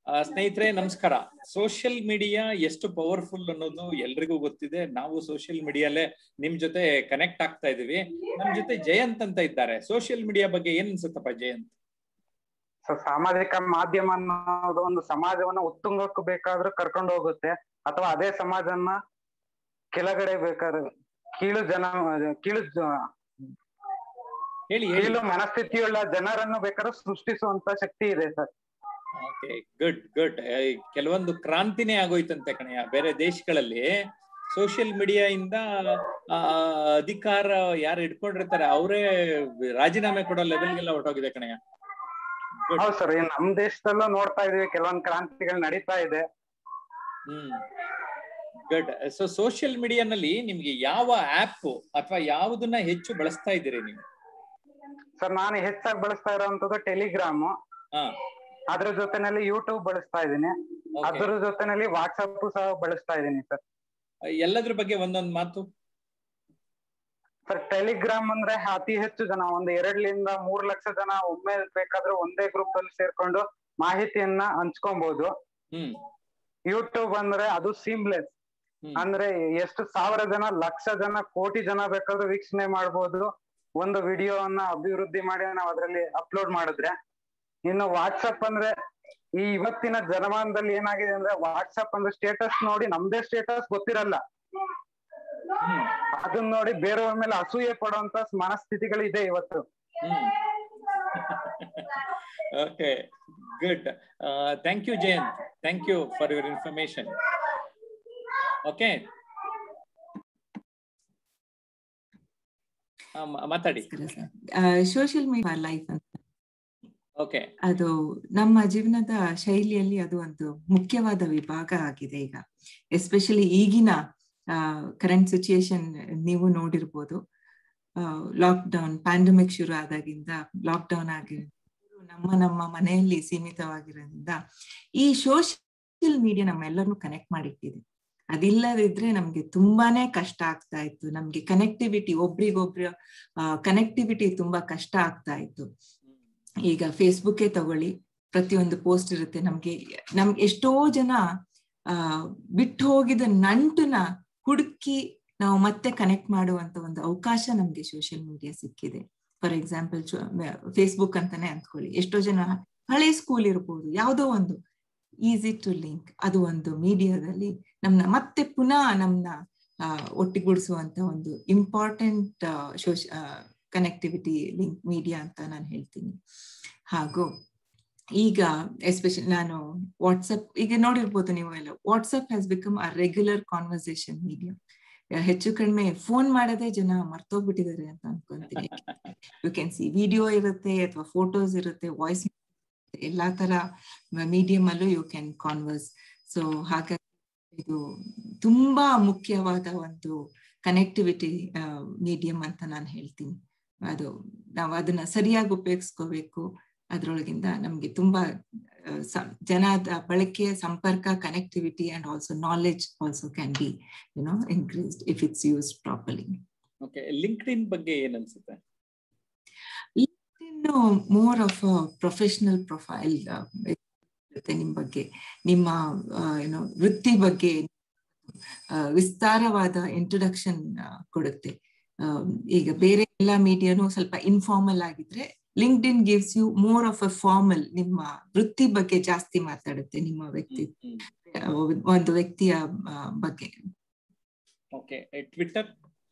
ಆ, ಸ್ನೇಹಿತರೆ ನಮಸ್ಕಾರ ಸೋಷಿಯಲ್ ಮೀಡಿಯಾ ಎಷ್ಟು ಪವರ್ಫುಲ್ ಅನ್ನೋದು ಎಲ್ರಿಗೂ ಗೊತ್ತಿದೆ ನಾವು ಸೋಷಿಯಲ್ ಮೀಡಿಯಾಲೇ ನಿಮ್ ಜೊತೆ ಕನೆಕ್ಟ್ ಆಗ್ತಾ ಇದೀವಿ ನಮ್ ಜೊತೆ ಜಯಂತ್ ಅಂತ ಇದ್ದಾರೆ ಸೋಷಿಯಲ್ ಮೀಡಿಯಾ ಬಗ್ಗೆ ಏನ್ ಅನ್ಸುತ್ತಪ್ಪ ಜಯಂತ್ ಸೊ ಸಾಮಾಜಿಕ ಮಾಧ್ಯಮ ಅನ್ನೋದು ಒಂದು ಸಮಾಜವನ್ನ ಉತ್ತುಂಗಕ್ಕೆ ಬೇಕಾದ್ರೂ ಕರ್ಕೊಂಡು ಹೋಗುತ್ತೆ ಅಥವಾ ಅದೇ ಸಮಾಜನ ಕೆಳಗಡೆ ಬೇಕಾದ್ರೆ ಕೀಳು ಜನ ಕೀಳು ಜ- ಹೇಳಿ ಹೇಳಿ ಕೀಳು ಮನಸ್ಥಿತಿಯುಳ್ಳ ಜನರನ್ನು ಬೇಕಾದ್ರೆ ಸೃಷ್ಟಿಸುವಂತ ಶಕ್ತಿ ಇದೆ ಸರ್ ಓಕೆ ಗುಡ್ ಗುಡ್ ಕೆಲವೊಂದು ಕ್ರಾಂತಿನೇ ಆಗೋಯ್ತಂತೆ ಕಣಯ್ಯ ಬೇರೆ ದೇಶಗಳಲ್ಲಿ ಸೋಷಿಯಲ್ ಮೀಡಿಯಾ ಇಂದ ಆ, ಅಧಿಕಾರ ಯಾರು ಇಟ್ಕೊಂಡಿರ್ತಾರೆ ಅವರೇ ರಾಜೀನಾಮೆ ಕೊಡೋ ಲೆವೆಲ್ಗೆಲ್ಲ ಹೊರಟೋಗಿದೆ ಕಣಯ್ಯ ಗುಡ್ ಹೌದು ಸರ್ ನಮ್ ದೇಶದಲ್ಲೂ ನೋಡ್ತಾ ಇದೀವಿ ಕೆಲವೊಂದ್ ಕ್ರಾಂತಿಗಳು ನಡೀತಾ ಇದೆ ಹ್ಮ್ ಗುಡ್ ಸೊ ಸೋಷಿಯಲ್ ಮೀಡಿಯಾನಲ್ಲಿ ನಿಮ್ಗೆ ಯಾವ ಆಪ್ ಅಥವಾ ಯಾವುದನ್ನ ಹೆಚ್ಚು ಬಳಸ್ತಾ ಇದ್ದೀರಿ ನೀವು ಸರ್ ನಾನು ಹೆಚ್ಚಾಗಿ ಬಳಸ್ತಾ ಇರೋಂಥದ್ದು ಟೆಲಿಗ್ರಾಮ್ ಹಾ ಅದ್ರ ಜೊತೆನಲ್ಲಿ ಯೂಟ್ಯೂಬ್ ಬಳಸ್ತಾ ಇದ್ದೀನಿ okay. ಅದ್ರ ಜೊತೆನಲ್ಲಿ ವಾಟ್ಸಪ್ ಸಹ ಬಳಸ್ತಾ ಇದ್ದೀನಿ ಸರ್ ಎಲ್ಲದ್ರ ಬಗ್ಗೆ ಒಂದೊಂದು ಮಾತು ಸರ್ ಟೆಲಿಗ್ರಾಮ್ ಅಂದ್ರೆ ಅತಿ ಹೆಚ್ಚು ಜನ ಒಂದು ಎರಡ್ಲಿಂದ ಮೂರ್ ಲಕ್ಷ ಜನ ಒಮ್ಮೆ ಬೇಕಾದ್ರೆ ಒಂದೇ ಗ್ರೂಪ್ ಅಲ್ಲಿ ಸೇರ್ಕೊಂಡು ಮಾಹಿತಿಯನ್ನ ಹಂಚ್ಕೊಬಹುದು ಹ್ಮ್ ಯೂಟ್ಯೂಬ್ ಅಂದ್ರೆ ಅದು ಸೀಮ್ಲೆಸ್ ಹ್ಮ್ ಅಂದ್ರೆ ಎಷ್ಟು ಸಾವಿರ ಜನ ಲಕ್ಷ ಜನ ಕೋಟಿ ಜನ ಬೇಕಾದ್ರೂ ವೀಕ್ಷಣೆ ಮಾಡ್ಬೋದು ಒಂದು ವಿಡಿಯೋವನ್ನ ಅಭಿವೃದ್ಧಿ ಮಾಡಿ ನಾವು ಅದರಲ್ಲಿ ಅಪ್ಲೋಡ್ ಮಾಡಿದ್ರೆ ಇನ್ನು ವಾಟ್ಸಪ್ ಅಂದ್ರೆ ಈ ಇವತ್ತಿನ ಜನಮಾನದಲ್ಲಿ ಏನಾಗಿದೆ ಅಂದ್ರೆ ವಾಟ್ಸಪ್ ಅಂದ್ರೆ ಸ್ಟೇಟಸ್ ನೋಡಿ ನಮ್ದೇ ಸ್ಟೇಟಸ್ ಗೊತ್ತಿರಲ್ಲ ಹ್ಮ್ ಅದನ್ನ ನೋಡಿ ಬೇರೆಯವ್ರ ಮೇಲೆ ಅಸೂಯೆ ಪಡುವಂತ ಮನಸ್ಥಿತಿಗಳು ಇದೆ ಇವತ್ತು hmm okay good thank you Jayant thank you for your information okay ಮಾತಾಡಿ ಸೋಷಿಯಲ್ ಮೀಡಿಯಾ ಲೈಫ್ ಅಂತ ಓಕೆ ಅದು ನಮ್ಮ ಜೀವನದ ಶೈಲಿಯಲ್ಲಿ ಅದು ಒಂದು ಮುಖ್ಯವಾದ ವಿಭಾಗ ಆಗಿದೆ ಈಗ ಎಸ್ಪೆಷಲಿ ಈಗಿನ ಕರೆಂಟ್ ಸಿಚುಯೇಷನ್ ನೀವು ನೋಡಿರ್ಬೋದು ಲಾಕ್ ಡೌನ್ ಪ್ಯಾಂಡಮಿಕ್ ಶುರು ಆದಾಗಿಂದ ಲಾಕ್ ಡೌನ್ ಆಗಿ ನಮ್ಮ ನಮ್ಮ ಮನೆಯಲ್ಲಿ ಸೀಮಿತವಾಗಿರೋದ್ರಿಂದ ಈ ಸೋಷಿಯಲ್ ಮೀಡಿಯಾ ನಮ್ಮೆಲ್ಲರನ್ನು ಕನೆಕ್ಟ್ ಮಾಡಿಟ್ಟಿದೆ ಅದಿಲ್ಲದಿದ್ರೆ ನಮ್ಗೆ ತುಂಬಾನೇ ಕಷ್ಟ ಆಗ್ತಾ ಇತ್ತು ನಮ್ಗೆ ಕನೆಕ್ಟಿವಿಟಿ ಒಬ್ರಿಗೊಬ್ರ ಕನೆಕ್ಟಿವಿಟಿ ತುಂಬಾ ಕಷ್ಟ ಆಗ್ತಾ ಇತ್ತು ಈಗ ಫೇಸ್ಬುಕ್ಕೇ ತಗೊಳ್ಳಿ ಪ್ರತಿಯೊಂದು ಪೋಸ್ಟ್ ಇರುತ್ತೆ ನಮ್ಗೆ ನಮ್ಗೆ ಎಷ್ಟೋ ಜನ ಆ ಬಿಟ್ಟು ಹೋಗಿದ ನಂಟುನ ಹುಡುಕಿ ನಾವು ಮತ್ತೆ ಕನೆಕ್ಟ್ ಮಾಡುವಂತ ಒಂದು ಅವಕಾಶ ನಮ್ಗೆ ಸೋಷಿಯಲ್ ಮೀಡಿಯಾ ಸಿಕ್ಕಿದೆ ಫಾರ್ ಎಕ್ಸಾಂಪಲ್ ಫೇಸ್ಬುಕ್ ಅಂತಾನೆ ಅಂದ್ಕೊಳ್ಳಿ ಎಷ್ಟೋ ಜನ ಹಳೆ ಸ್ಕೂಲ್ ಇರ್ಬೋದು ಯಾವುದೋ ಒಂದು ಈಸಿ ಟು ಲಿಂಕ್ ಅದು ಒಂದು ಮೀಡಿಯಾದಲ್ಲಿ ನಮ್ನ ಮತ್ತೆ ಪುನಃ ನಮ್ನ ಒಟ್ಟಿಗೂಡಿಸುವಂತ ಒಂದು ಇಂಪಾರ್ಟೆಂಟ್ ಸೋಶ ಕನೆಕ್ಟಿವಿಟಿ ಲಿಂಕ್ ಮೀಡಿಯಾ ಅಂತ ನಾನು ಹೇಳ್ತೀನಿ ಹಾಗೂ ಈಗ ಎಸ್ಪೆಷಲಿ ನಾನು ವಾಟ್ಸಪ್ ಈಗ ನೋಡಿರ್ಬೋದು ನೀವು ಎಲ್ಲ WhatsApp has become a regular conversation media ಹೆಚ್ಚು ಕಡಿಮೆ ಫೋನ್ ಮಾಡೋದೇ ಜನ ಮರ್ತೋಗ್ಬಿಟ್ಟಿದ್ದಾರೆ ಅಂತ ಅನ್ಕೊಂತೀನಿ ಯು ಕ್ಯಾನ್ ಸಿ ವಿಡಿಯೋ ಇರುತ್ತೆ ಅಥವಾ ಫೋಟೋಸ್ ಇರುತ್ತೆ ವಾಯ್ಸ್ ಎಲ್ಲಾ ತರ ಮೀಡಿಯಂ ಅಲ್ಲೂ ಯು ಕ್ಯಾನ್ ಕಾನ್ವರ್ಸ್ ಸೊ ಹಾಗಾಗಿ ಇದು ತುಂಬಾ ಮುಖ್ಯವಾದ ಒಂದು ಕನೆಕ್ಟಿವಿಟಿ ಮೀಡಿಯಂ ಅಂತ ನಾನು ಹೇಳ್ತೀನಿ ಅದು ನಾವು ಅದನ್ನ ಸರಿಯಾಗಿ ಉಪಯೋಗಿಸ್ಕೋಬೇಕು ಅದ್ರೊಳಗಿಂದ ನಮ್ಗೆ ತುಂಬಾ ಜನದ ಬಳಕೆ ಸಂಪರ್ಕ connectivity and also knowledge also can be you know increased if it's use properly okay LinkedIn ಬಗ್ಗೆ ಏನ್ ಅನ್ಸುತ್ತೆ ಇನ್ನು ಮೋರ್ ಆಫ್ ಪ್ರೊಫೆಷನಲ್ ಪ್ರೊಫೈಲ್ ಇರುತ್ತೆ ನಿಮ್ ಬಗ್ಗೆ ನಿಮ್ಮ ಏನೋ ವೃತ್ತಿ ಬಗ್ಗೆ ವಿಸ್ತಾರವಾದ ಇಂಟ್ರೊಡಕ್ಷನ್ ಕೊಡುತ್ತೆ ಈಗ ಬೇರೆ ಎಲ್ಲ ಮೀಡಿಯಾನು ಸ್ವಲ್ಪ ಇನ್ಫಾರ್ಮಲ್ ಆಗಿದ್ರೆ LinkedIn gives you more of a formal ನಿಮ್ಮ ವೃತ್ತಿ ಬಗ್ಗೆ ಜಾಸ್ತಿ ಮಾತಾಡುತ್ತೆ ನಿಮ್ಮ ವ್ಯಕ್ತಿ ಒಂದು ವ್ಯಕ್ತಿಯ ಬಗ್ಗೆ ಓಕೆ ಟ್ವಿಟರ್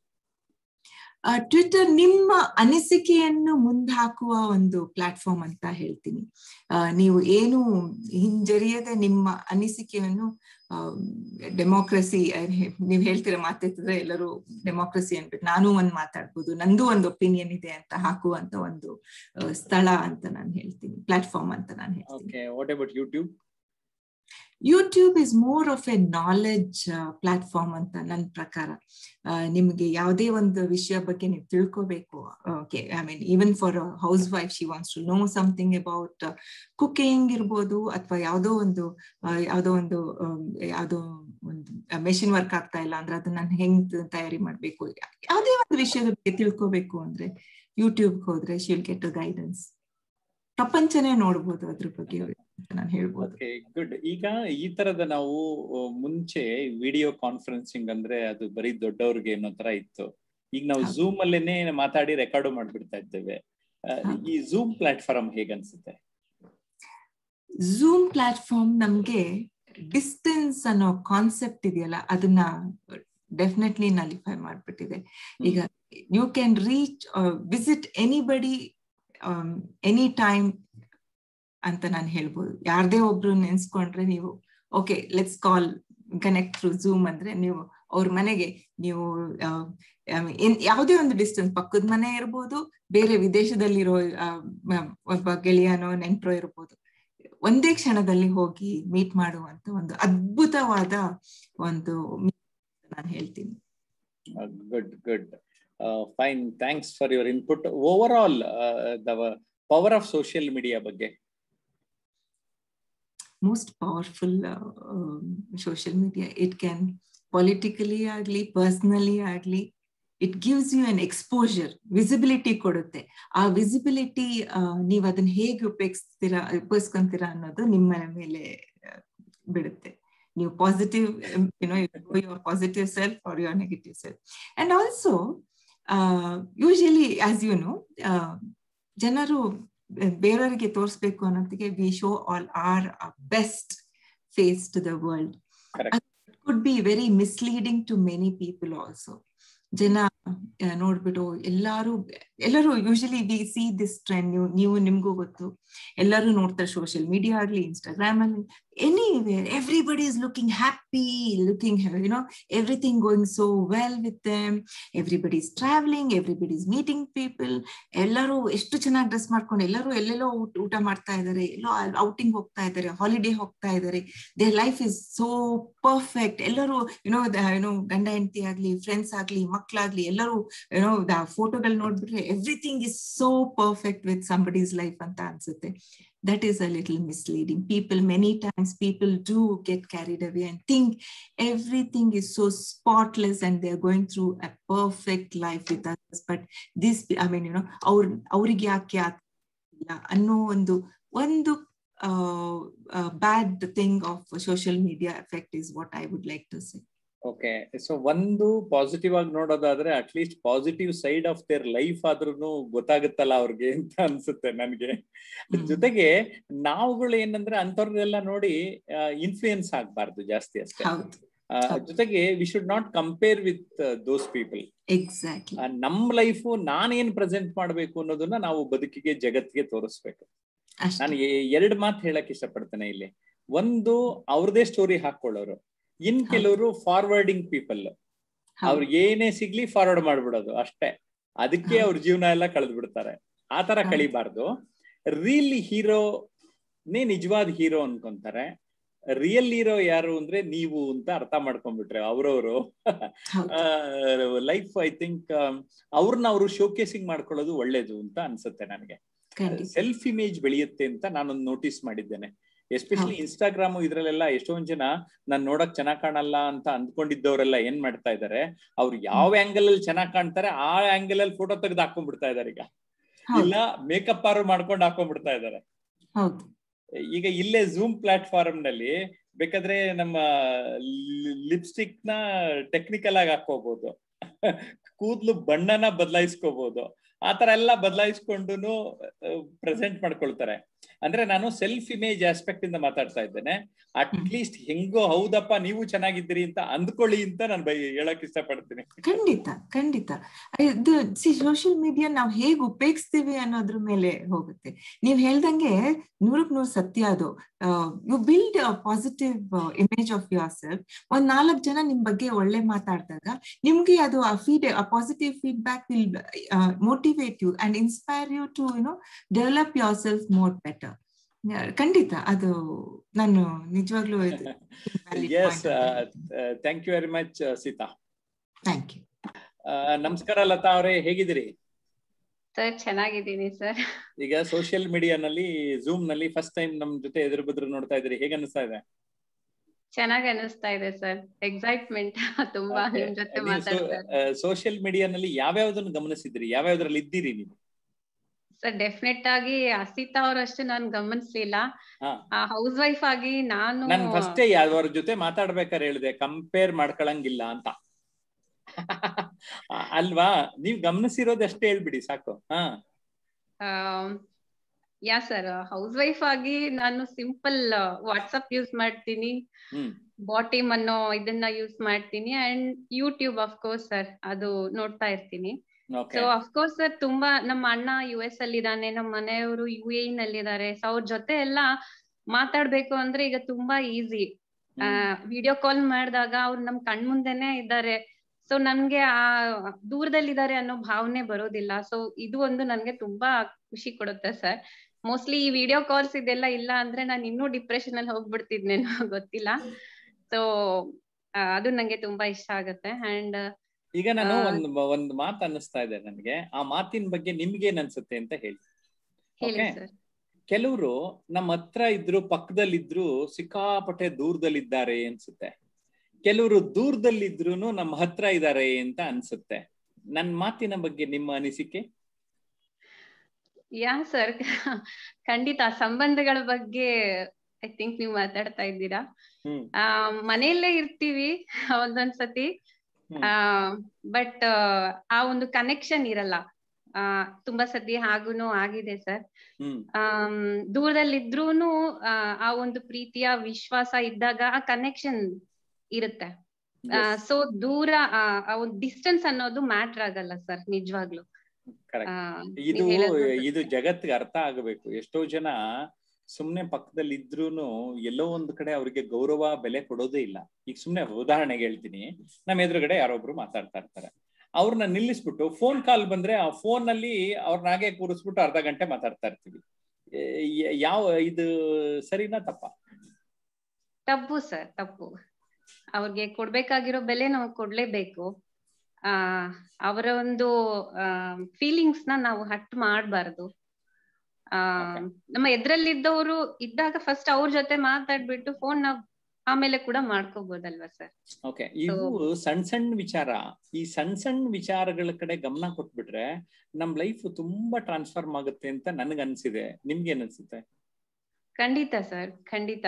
ಟ್ವಿಟರ್ ನಿಮ್ಮ ಅನಿಸಿಕೆಯನ್ನು ಮುಂದಾಕುವ ಒಂದು ಪ್ಲಾಟ್ಫಾರ್ಮ್ ಅಂತ ಹೇಳ್ತೀನಿ ನೀವು ಏನು ಹಿಂಜರಿಯದೆ ನಿಮ್ಮ ಅನಿಸಿಕೆಯನ್ನು ಡೆಮೋಕ್ರಸಿ ನೀವ್ ಹೇಳ್ತೀರ ಮಾತಾಡ್ತಿದ್ರೆ ಎಲ್ಲರೂ ಡೆಮೋಕ್ರಸಿ ಅನ್ಬಿಟ್ಟು ನಾನು ಒಂದ್ ಮಾತಾಡ್ಬೋದು ನಂದು ಒಂದು ಒಪಿನಿಯನ್ ಇದೆ ಅಂತ ಹಾಕುವಂತ ಒಂದು ಸ್ಥಳ ಅಂತ ನಾನು ಹೇಳ್ತೀನಿ ಪ್ಲಾಟ್ಫಾರ್ಮ್ ಅಂತ ನಾನು ಹೇಳ್ತೀನಿ what about YouTube YouTube is more of a knowledge platform ಅಂತ ನನ್ನ ಪ್ರಕಾರ ನಿಮ್ಗೆ ಯಾವುದೇ ಒಂದು ವಿಷಯ ಬಗ್ಗೆ ನೀವು ತಿಳ್ಕೋಬೇಕು okay I mean even for housewife she wants to know something about cooking ಇರ್ಬೋದು ಅಥವಾ ಯಾವುದೋ ಒಂದು ಯಾವುದೋ ಒಂದು ಯಾವುದೋ ಒಂದು ಮೆಷಿನ್ ವರ್ಕ್ ಆಗ್ತಾ ಇಲ್ಲ ಅಂದ್ರೆ ಅದನ್ನ ನಾನು ಹೆಂಗ್ ತಯಾರಿ ಮಾಡ್ಬೇಕು ಯಾವುದೇ ಒಂದು ವಿಷಯದ ಬಗ್ಗೆ ತಿಳ್ಕೋಬೇಕು ಅಂದ್ರೆ ಯೂಟ್ಯೂಬ್ ಹೋದ್ರೆ ಶಿಲ್ ಗೆಟ್ ಗೈಡೆನ್ಸ್ ಪ್ರಪಂಚನೇ ನೋಡ್ಬೋದು ಅದ್ರ ಬಗ್ಗೆ ನಾನು ಹೇಳ್ಬೋದು ಓಕೆ ಗುಡ್ ಈಗ ಈ ತರದ ನಾವು ಮುಂಚೆ ವಿಡಿಯೋ ಕಾನ್ಫರೆನ್ಸಿಂಗ್ ಅಂದ್ರೆ ಅದು ಬರೀ ದೊಡ್ಡವ್ರಿಗೆ ಅನ್ನೋ ತರ ಇತ್ತು ಈಗ ನಾವು ಹೌದು. ಝೂಮ್ ಅಲ್ಲೇನೆ ಮಾತಾಡಿ ರೆಕಾರ್ಡ್ ಮಾಡ್ಬಿಡ್ತಾ ಇದ್ದೇವೆ ಆ, ಹೌದು. ಈ ಝೂಮ್ ಪ್ಲಾಟ್ಫಾರ್ಮ್ ಹೇಗನ್ಸುತ್ತೆ ಝೂಮ್ ಪ್ಲಾಟ್ಫಾರ್ಮ್ ನಮ್ಗೆ ಡಿಸ್ಟೆನ್ಸ್ ಅನ್ನೋ ಕಾನ್ಸೆಪ್ಟ್ ಇದೆಯಲ್ಲ ಅದನ್ನ ಡೆಫಿನೆಟ್ಲಿ ನಲಿಫೈ ಮಾಡ್ಬಿಟ್ಟಿದೆ ಈಗ you can reach visit anybody any time ಅಂತ ನಾನು ಹೇಳ್ಬೋದು ಯಾರ್ದೇ ಒಬ್ರು ನೆನ್ಸ್ಕೊಂಡ್ರೆ ನೀವು okay let's call connect through Zoom ಅಂದ್ರೆ ನೀವು ಅವ್ರ ಮನೆಗೆ ನೀವು ಆ, ಆ, ಏನ್- ಯಾವುದೇ ಒಂದು ಡಿಸ್ಟೆನ್ಸ್ ಪಕ್ಕದ ಮನೆ ಇರ್ಬೋದು ಬೇರೆ ವಿದೇಶದಲ್ಲಿರೋ ಆ, ಮ- ಒಬ್ಬ ಗೆಳೆಯನೋ ನೆಂಟರೋ ಇರ್ಬೋದು ಒಂದೇ ಕ್ಷಣದಲ್ಲಿ ಹೋಗಿ ಮೀಟ್ ಮಾಡುವಂತ ಒಂದು ಅದ್ಭುತವಾದ ಒಂದು ನಾನು ಹೇಳ್ತೀನಿ good good fine thanks for your input overall the power of social media ಬಗ್ಗೆ most powerful social media it can politically ಆಗ್ಲಿ ಪರ್ಸನಲಿ ಆಗ್ಲಿ it gives you an exposure visibility ಕೊಡುತ್ತೆ ಆ ವಿಸಿಬಿಲಿಟಿ ನೀವು ಅದನ್ನ ಹೇಗೆ ಉಪಯೋಗಿಸ್ತೀರಾ ಉಪಯೋಗಿಸ್ಕೊಂತೀರಾ ಅನ್ನೋದು ನಿಮ್ಮ ಮೇಲೆ ಆ, ಬಿಡುತ್ತೆ ನೀವು positive you know your positive self or your negative self and also usually as you know ಜನರು ಬೇರೆಯವರಿಗೆ ತೋರಿಸ್ಬೇಕು ಅನ್ನೋದಕ್ಕೆ we show all our best face to the world Correct. Could be very misleading to many people also ಜನ ಆ, ನೋಡ್ಬಿಟ್ಟು ಎಲ್ಲಾರು ಎಲ್ಲರೂ usually we see this trend ನೀವು ನೀವು ನಿಮ್ಗೂ ಗೊತ್ತು ಎಲ್ಲರೂ ನೋಡ್ತಾರೆ ಸೋಷಿಯಲ್ ಮೀಡಿಯಾ ಆಗ್ಲಿ ಇನ್ಸ್ಟಾಗ್ರಾಮ್ ಅಲ್ಲಿ anywhere everybody is looking happy looking you know everything going so well with them everybody is travelling everybody is meeting people ಎಲ್ಲರೂ ಎಷ್ಟು ಚೆನ್ನಾಗಿ ಡ್ರೆಸ್ ಮಾಡ್ಕೊಂಡು ಎಲ್ಲರೂ ಎಲ್ಲೆಲ್ಲೋ ಊಟ ಊಟ ಮಾಡ್ತಾ ಇದ್ದಾರೆ ಎಲ್ಲೋ ಔಟಿಂಗ್ ಹೋಗ್ತಾ ಇದ್ದಾರೆ ಹಾಲಿಡೇ ಹೋಗ್ತಾ ಇದ್ದಾರೆ they life is so perfect ಎಲ್ಲರೂ ಯುನೋ ಯುನೋ ಗಂಡ ಹೆಂಡತಿ ಆಗ್ಲಿ ಫ್ರೆಂಡ್ಸ್ ಆಗ್ಲಿ ಮಕ್ಳಾಗ್ಲಿ ಎಲ್ಲರೂ ಯುನೋ ಫೋಟೋಗಳು ನೋಡ್ಬಿಟ್ರೆ everything is so perfect with somebody's life ಅಂತ ಅನ್ಸುತ್ತೆ that is a little misleading people many times people do get carried away and think everything is so spotless and they're going through a perfect life with others but this i mean you know ಅವ್ರ ಅವ್ರಿಗೆ ಯಾಕೆ ಆಗ್ತಿಲ್ಲ ಅನ್ನೋ ಒಂದು ಒಂದು bad thing of social media effect is what I would like to say okay so ಒಂದು positive ಆಗಿ ನೋಡೋದಾದ್ರೆ at least positive side of their life ಆದ್ರೂ ಗೊತ್ತಾಗುತ್ತಲ್ಲ ಅವ್ರಿಗೆ ಅಂತ ಅನ್ಸುತ್ತೆ ನನ್ಗೆ ಜೊತೆಗೆ ನಾವುಗಳು ಏನಂದ್ರೆ ಅಂತವ್ರನ್ನೆಲ್ಲ ನೋಡಿ ಇನ್ಫ್ಲೂಯೆನ್ಸ್ ಆಗ್ಬಾರ್ದು ಜಾಸ್ತಿ ಅಷ್ಟೇ ಹೌದು ಆ, ಜೊತೆಗೆ we should not compare with those people exactly ನಮ್ ಲೈಫ್ ನಾನೇನ್ ಪ್ರೆಸೆಂಟ್ ಮಾಡ್ಬೇಕು ಅನ್ನೋದನ್ನ ನಾವು ಬದುಕಿಗೆ ಜಗತ್ತಿಗೆ ತೋರಿಸ್ಬೇಕು ನಾನು ಅಷ್ಟೇ ಎರಡ್ ಮಾತು ಹೇಳಕ್ ಇಷ್ಟಪಡ್ತೇನೆ ಇಲ್ಲಿ ಒಂದು ಅವ್ರದೇ ಸ್ಟೋರಿ ಹಾಕೊಳ್ಳೋರು ಇನ್ ಕೆಲವರು ಫಾರ್ವರ್ಡಿಂಗ್ ಪೀಪಲ್ ಅವ್ರು ಏನೇ ಸಿಗ್ಲಿ ಫಾರ್ವರ್ಡ್ ಮಾಡ್ಬಿಡೋದು ಅಷ್ಟೇ ಅದಕ್ಕೆ ಹೌದು. ಅವ್ರ ಜೀವನ ಎಲ್ಲ ಕಳೆದು ಬಿಡ್ತಾರೆ ಆ ತರ ಹೌದು. ಕಳಿಬಾರ್ದು ರಿಯಲ್ ಹೀರೋ ನೇ ನಿಜವಾದ ಹೀರೋ ಅನ್ಕೊಂತಾರೆ ರಿಯಲ್ ಹೀರೋ ಯಾರು ಅಂದ್ರೆ ನೀವು ಅಂತ ಅರ್ಥ ಮಾಡ್ಕೊಂಡ್ಬಿಟ್ರೆ ಅವ್ರವ್ರು ಹೌದು ಲೈಫ್ ಐ ಥಿಂಕ್ ಅವ್ರನ್ನ ಅವರು ಶೋಕೇಸಿಂಗ್ ಮಾಡ್ಕೊಳ್ಳೋದು ಒಳ್ಳೇದು ಅಂತ ಅನ್ಸುತ್ತೆ ನನಗೆ ಖಂಡಿತ ಸೆಲ್ಫ್ ಇಮೇಜ್ ಬೆಳೆಯುತ್ತೆ ಅಂತ ನಾನೊಂದು ನೋಟಿಸ್ ಮಾಡಿದ್ದೇನೆ ಎಸ್ಪೆಷಲಿ ಹೌದು. ಇನ್ಸ್ಟಾಗ್ರಾಮ್ ಇದ್ರಲ್ಲೆಲ್ಲ ಎಷ್ಟೊಂದ್ ಜನ ನಾನ್ ನೋಡಕ್ ಚೆನ್ನಾಗ್ ಕಾಣಲ್ಲ ಅಂತ ಅಂದ್ಕೊಂಡಿದ್ದವರೆಲ್ಲ ಏನ್ ಮಾಡ್ತಾ ಇದಾರೆ ಅವ್ರು ಯಾವ ಆಂಗಲ್ ಅಲ್ಲಿ ಚೆನ್ನಾಗ್ ಕಾಣ್ತಾರೆ ಆ ಆಂಗಲ್ ಅಲ್ಲಿ ಫೋಟೋ ತೆಗೆದು ಹಾಕೊಂಡ್ಬಿಡ್ತಾ ಇದಾರೆ ಈಗ ಇಲ್ಲ ಹೌದು ಮೇಕಪ್ ಆರು ಮಾಡ್ಕೊಂಡು ಹಾಕೊಂಡ್ಬಿಡ್ತಾ ಇದಾರೆ ಹೌದು ಈಗ ಇಲ್ಲೇ ಝೂಮ್ ಪ್ಲಾಟ್ಫಾರ್ಮ್ ನಲ್ಲಿ ಬೇಕಾದ್ರೆ ನಮ್ಮ ಲಿಪ್ಸ್ಟಿಕ್ ನ ಟೆಕ್ನಿಕಲ್ ಆಗಿ ಹಾಕೋಬಹುದು ಕೂದ್ಲು ಬಣ್ಣನ ಬದಲಾಯಿಸ್ಕೋಬಹುದು ಆತರ ಎಲ್ಲ ಬದಲಾಯಿಸ್ಕೊಂಡು ಪ್ರೆಸೆಂಟ್ ಮಾಡ್ಕೊಳ್ತಾರೆ ಅಂದ್ರೆ ನಾನು ಸೆಲ್ಫ್ ಇಮೇಜ್ ಆಸ್ಪೆಕ್ಟ್ ಇಂದ ಮಾತಾಡ್ತಾ ಇದ್ದೇನೆ ಅಟ್ ಲೀಸ್ಟ್ ಹೆಂಗೋ ಹೌದಪ್ಪ ನೀವು ಚೆನ್ನಾಗಿದ್ದೀರಿ ಅಂತ ಅಂದ್ಕೊಳ್ಳಿ ಅಂತ ನಾನು ಬೈ ಹೇಳಕ್ ಇಷ್ಟಪಡ್ತೀನಿ ಖಂಡಿತ ಖಂಡಿತ ಇದು ಸಿ ಸೋಷಿಯಲ್ ಮೀಡಿಯಾ ನಾವು ಹೇಗ್ ಉಪಯೋಗಿಸ್ತೀವಿ ಅನ್ನೋದ್ರ ಮೇಲೆ ಹೋಗುತ್ತೆ ನೀವ್ ಹೇಳ್ದಂಗೆ ನೂರಕ್ ನೂರ್ ಸತ್ಯ ಅದು you build positive image of yourself ಒಂದ್ ನಾಲ್ಕು ಜನ ನಿಮ್ ಬಗ್ಗೆ ಒಳ್ಳೆ ಮಾತಾಡಿದಾಗ ನಿಮ್ಗೆ ಅದು ಆ ಫೀಡ್ ಆ positive feedback will motivate you and inspire you to you know develop yourself more better ಖಂಡಿತ ಅದು ನಾನು ನಿಜವಾಗ್ಲೂ yes thank you very much Sita thank you ನಮಸ್ಕಾರ ಲತಾ ಅವರೇ ಹೇಗಿದ್ದೀರಿ ಸರ್ ಚೆನ್ನಾಗಿದ್ದೀನಿ ಸರ್ ಈಗ ಸೋಷಿಯಲ್ ಮೀಡಿಯಾನಲ್ಲಿ ಝೂಮ್ ನಲ್ಲಿ ಫಸ್ಟ್ ಟೈಮ್ ನಮ್ ಜೊತೆ ಎದುರು ಬದ್ರು ನೋಡ್ತಾ ಇದ್ದೀರಿ ಹೇಗೆ ಅನಿಸ್ತಾ ಇದೆ ಚೆನ್ನಾಗಿ ಅನಿಸ್ತಾ ಇದೆ ಸರ್ ಎಕ್ಸೈಟ್ಮೆಂಟ್ ತುಂಬಾ ನಿಮ್ ಜೊತೆ ಮಾತಾಡ್ತಾ ಸೋಷಿಯಲ್ ಮೀಡಿಯಾನಲ್ಲಿ ಯಾವ್ಯಾವ್ದನ್ನು ಗಮನಿಸಿದ್ರಿ ಯಾವ್ಯಾವ್ದ್ರಲ್ಲಿ ಇದ್ದೀರಿ ನೀವು ಸರ್ ಡೆಫಿನೆಟ್ ಆಗಿ ಅಸಿತಾ ಅವರಷ್ಟು ನಾನು ಗಮನಿಸ್ಲಿಲ್ಲ ಹಾ ಹೌಸ್ ವೈಫ್ ಆಗಿ ನಾನು ನನ್ ಫಸ್ಟೇ ಅವ್ರ ಜೊತೆ ಮಾತಾಡ್ಬೇಕಾದ್ರೆ ಹೇಳಿದೆ ಕಂಪೇರ್ ಮಾಡ್ಕೊಳಂಗಿಲ್ಲ ಅಂತ ಅಲ್ವಾ ನೀವ್ ಗಮನಿಸಿರೋದಷ್ಟೇ ಹೇಳ್ಬಿಡಿ ಸಾಕು ಹಾ ಯಾ ಸರ್ ಹೌಸ್ ವೈಫ್ ಆಗಿ ನಾನು ಸಿಂಪಲ್ ವಾಟ್ಸಪ್ ಯೂಸ್ ಮಾಡ್ತೀನಿ ಹ್ಮ್ ಬಾಟಿಮ್ ಅನ್ನೋ ಇದನ್ನ ಯೂಸ್ ಮಾಡ್ತೀನಿ and YouTube of course sir ಅದು ನೋಡ್ತಾ ಇರ್ತೀನಿ ಓಕೆ ಸೊ ಅಫ್ಕೋರ್ಸ್ ಸರ್ ತುಂಬಾ ನಮ್ಮ ಅಣ್ಣ ಯು ಎಸ್ ಅಲ್ಲಿ ಇದ್ದಾನೆ ನಮ್ಮ ಮನೆಯವರು ಯು ಎ ನಲ್ಲಿದ್ದಾರೆ ಸೊ ಅವ್ರ ಜೊತೆ ಎಲ್ಲ ಮಾತಾಡ್ಬೇಕು ಅಂದ್ರೆ ಈಗ ತುಂಬಾ ಈಸಿ ವಿಡಿಯೋ ಕಾಲ್ ಮಾಡಿದಾಗ ಅವ್ರು ನಮ್ ಕಣ್ ಮುಂದೆನೆ ಇದ್ದಾರೆ ಸೊ ನನ್ಗೆ ಆ ದೂರದಲ್ಲಿದ್ದಾರೆ ಅನ್ನೋ ಭಾವನೆ ಬರೋದಿಲ್ಲ ಸೊ ಇದು ಒಂದು ನನ್ಗೆ ತುಂಬಾ ಖುಷಿ ಕೊಡುತ್ತೆ ಸರ್ ಮೋಸ್ಟ್ಲಿ ಈ ವಿಡಿಯೋ ಕಾಲ್ಸ್ ಇದೆಲ್ಲ ಇಲ್ಲ ಅಂದ್ರೆ ನಾನು ಇನ್ನೂ ಡಿಪ್ರೆಷನ್ ಅಲ್ಲಿ ಹೋಗ್ಬಿಡ್ತಿದ್ನೇನೋ ಗೊತ್ತಿಲ್ಲ ಸೊ ಅದು ನಂಗೆ ತುಂಬಾ ಇಷ್ಟ ಆಗುತ್ತೆ ಅಂಡ್ ಈಗ ನಾನು ಆ, ಒಂದು ಒಂದು ಮಾತು ಅನ್ನಿಸ್ತಾ ಇದೆ ನನಗೆ ಆ ಮಾತಿನ ಬಗ್ಗೆ ನಿಮ್ಗೇನ್ ಅನ್ಸುತ್ತೆ ಅಂತ ಹೇಳಿ ಹೇಳಿ Okay. ಸರ್ ಕೆಲವರು ನಮ್ಮ ಹತ್ರ ಇದ್ರು ಪಕ್ಕದಲ್ಲಿದ್ರು ಸಿಕ್ಕಾಪಟ್ಟೆ ದೂರದಲ್ಲಿದ್ದಾರೆ ಅನ್ಸುತ್ತೆ ಕೆಲವರು ದೂರದಲ್ಲಿದ್ರು ನಮ್ಮ ಹತ್ರ ಇದ್ದಾರೆ ಅಂತ ಅನ್ಸುತ್ತೆ ನನ್ ಮಾತಿನ ಬಗ್ಗೆ ನಿಮ್ಮ ಅನಿಸಿಕೆ ಯಾ ಸರ್ ಖಂಡಿತ ಸಂಬಂಧಗಳ ಬಗ್ಗೆ ಐ ಥಿಂಕ್ ನೀವು ಮಾತಾಡ್ತಾ ಇದ್ದೀರಾ ಹ್ಮ್ ಆ ಮನೆಯಲ್ಲೇ ಇರ್ತೀವಿ ಒಂದೊಂದ್ಸತಿ ಹ್ಮ್. ಆ ಬಟ್ ಆ ಒಂದು ಕನೆಕ್ಷನ್ ಇರಲ್ಲ ಆ ತುಂಬಾ ಸತಿ ಹಾಗೂನು ಆಗಿದೆ ಸರ್ ಹ್ಮ್ ಆಮ್, ದೂರದಲ್ಲಿದ್ರೂನು ಆ ಆ ಒಂದು ಪ್ರೀತಿಯ ವಿಶ್ವಾಸ ಇದ್ದಾಗ ಆ ಕನೆಕ್ಷನ್ ಇರುತ್ತೆ Yes, ಸೊ ದೂರ ಆ ಆ ಒಂದು ಡಿಸ್ಟೆನ್ಸ್ ಅನ್ನೋದು ಮ್ಯಾಟ್ರ್ ಆಗಲ್ಲ ಸರ್ ನಿಜವಾಗ್ಲು correct. ಆ, ಇದು ನೀವ್ ಹೇಳೋದ್ ಮಾತ್ರ ಇದು ಜಗತ್ತಿಗೆ ಅರ್ಥ ಆಗಬೇಕು ಎಷ್ಟೋ ಜನ ಸುಮ್ನೆ ಪಕ್ಕದಲ್ಲಿ ಇದ್ರೂನು ಎಲ್ಲೋ ಒಂದ್ ಕಡೆ ಅವ್ರಿಗೆ ಗೌರವ ಬೆಲೆ ಕೊಡೋದೇ ಇಲ್ಲ ಈಗ ಸುಮ್ನೆ ಉದಾಹರಣೆಗೆ ಹೇಳ್ತೀನಿ ನಮ್ಮ ಎದುರುಗಡೆ ಯಾರೊಬ್ರು ಮಾತಾಡ್ತಾ ಇರ್ತಾರೆ ಅವ್ರನ್ನ ನಿಲ್ಲಿಸ್ಬಿಟ್ಟು ಫೋನ್ ಕಾಲ್ ಬಂದ್ರೆ ಆ ಫೋನ್ ನಲ್ಲಿ ಅವ್ರನ್ನ ಹಾಗೆ ಕೂರಿಸ್ಬಿಟ್ಟು ಅರ್ಧ ಗಂಟೆ ಮಾತಾಡ್ತಾ ಇರ್ತೀವಿ ಏ, ಯ- ಯಾವ ಇದು ಸರಿನಾ ತಪ್ಪ ತಪ್ಪು ಸರ್ ತಪ್ಪು ಅವ್ರಿಗೆ ಕೊಡ್ಬೇಕಾಗಿರೋ ಬೆಲೆ ನಾವು ಕೊಡ್ಲೇಬೇಕು ಆ ಅವರ ಒಂದು ಫೀಲಿಂಗ್ಸ್ ನ ನಾವು ಹಟ್ ಮಾಡಬಾರ್ದು ಆ Okay. ನಮ್ಮ ಎದ್ರಲ್ಲಿದ್ದವರು ಇದ್ದಾಗ ಫಸ್ಟ್ ಅವ್ರ ಜೊತೆ ಮಾತಾಡ್ಬಿಟ್ಟು ಫೋನ್ ನಾವ್ ಆಮೇಲೆ ಕೂಡ ಮಾಡ್ಕೋಬಹುದಲ್ವಾ ಸರ್ ಓಕೆ ಇವು ಸಣ್ಣ ಸಣ್ಣ ವಿಚಾರ ಈ ಸಣ್ಣ ಸಣ್ಣ ವಿಚಾರಗಳ ಕಡೆ ಗಮನ ಕೊಟ್ಬಿಟ್ರೆ ನಮ್ ಲೈಫ್ ತುಂಬಾ ಟ್ರಾನ್ಸ್ಫಾರ್ಮ್ ಆಗುತ್ತೆ ಅಂತ ನನ್ಗೆ ಅನ್ಸಿದೆ ನಿಮ್ಗೆ ಅನ್ಸುತ್ತೆ ಖಂಡಿತ ಸರ್ ಖಂಡಿತ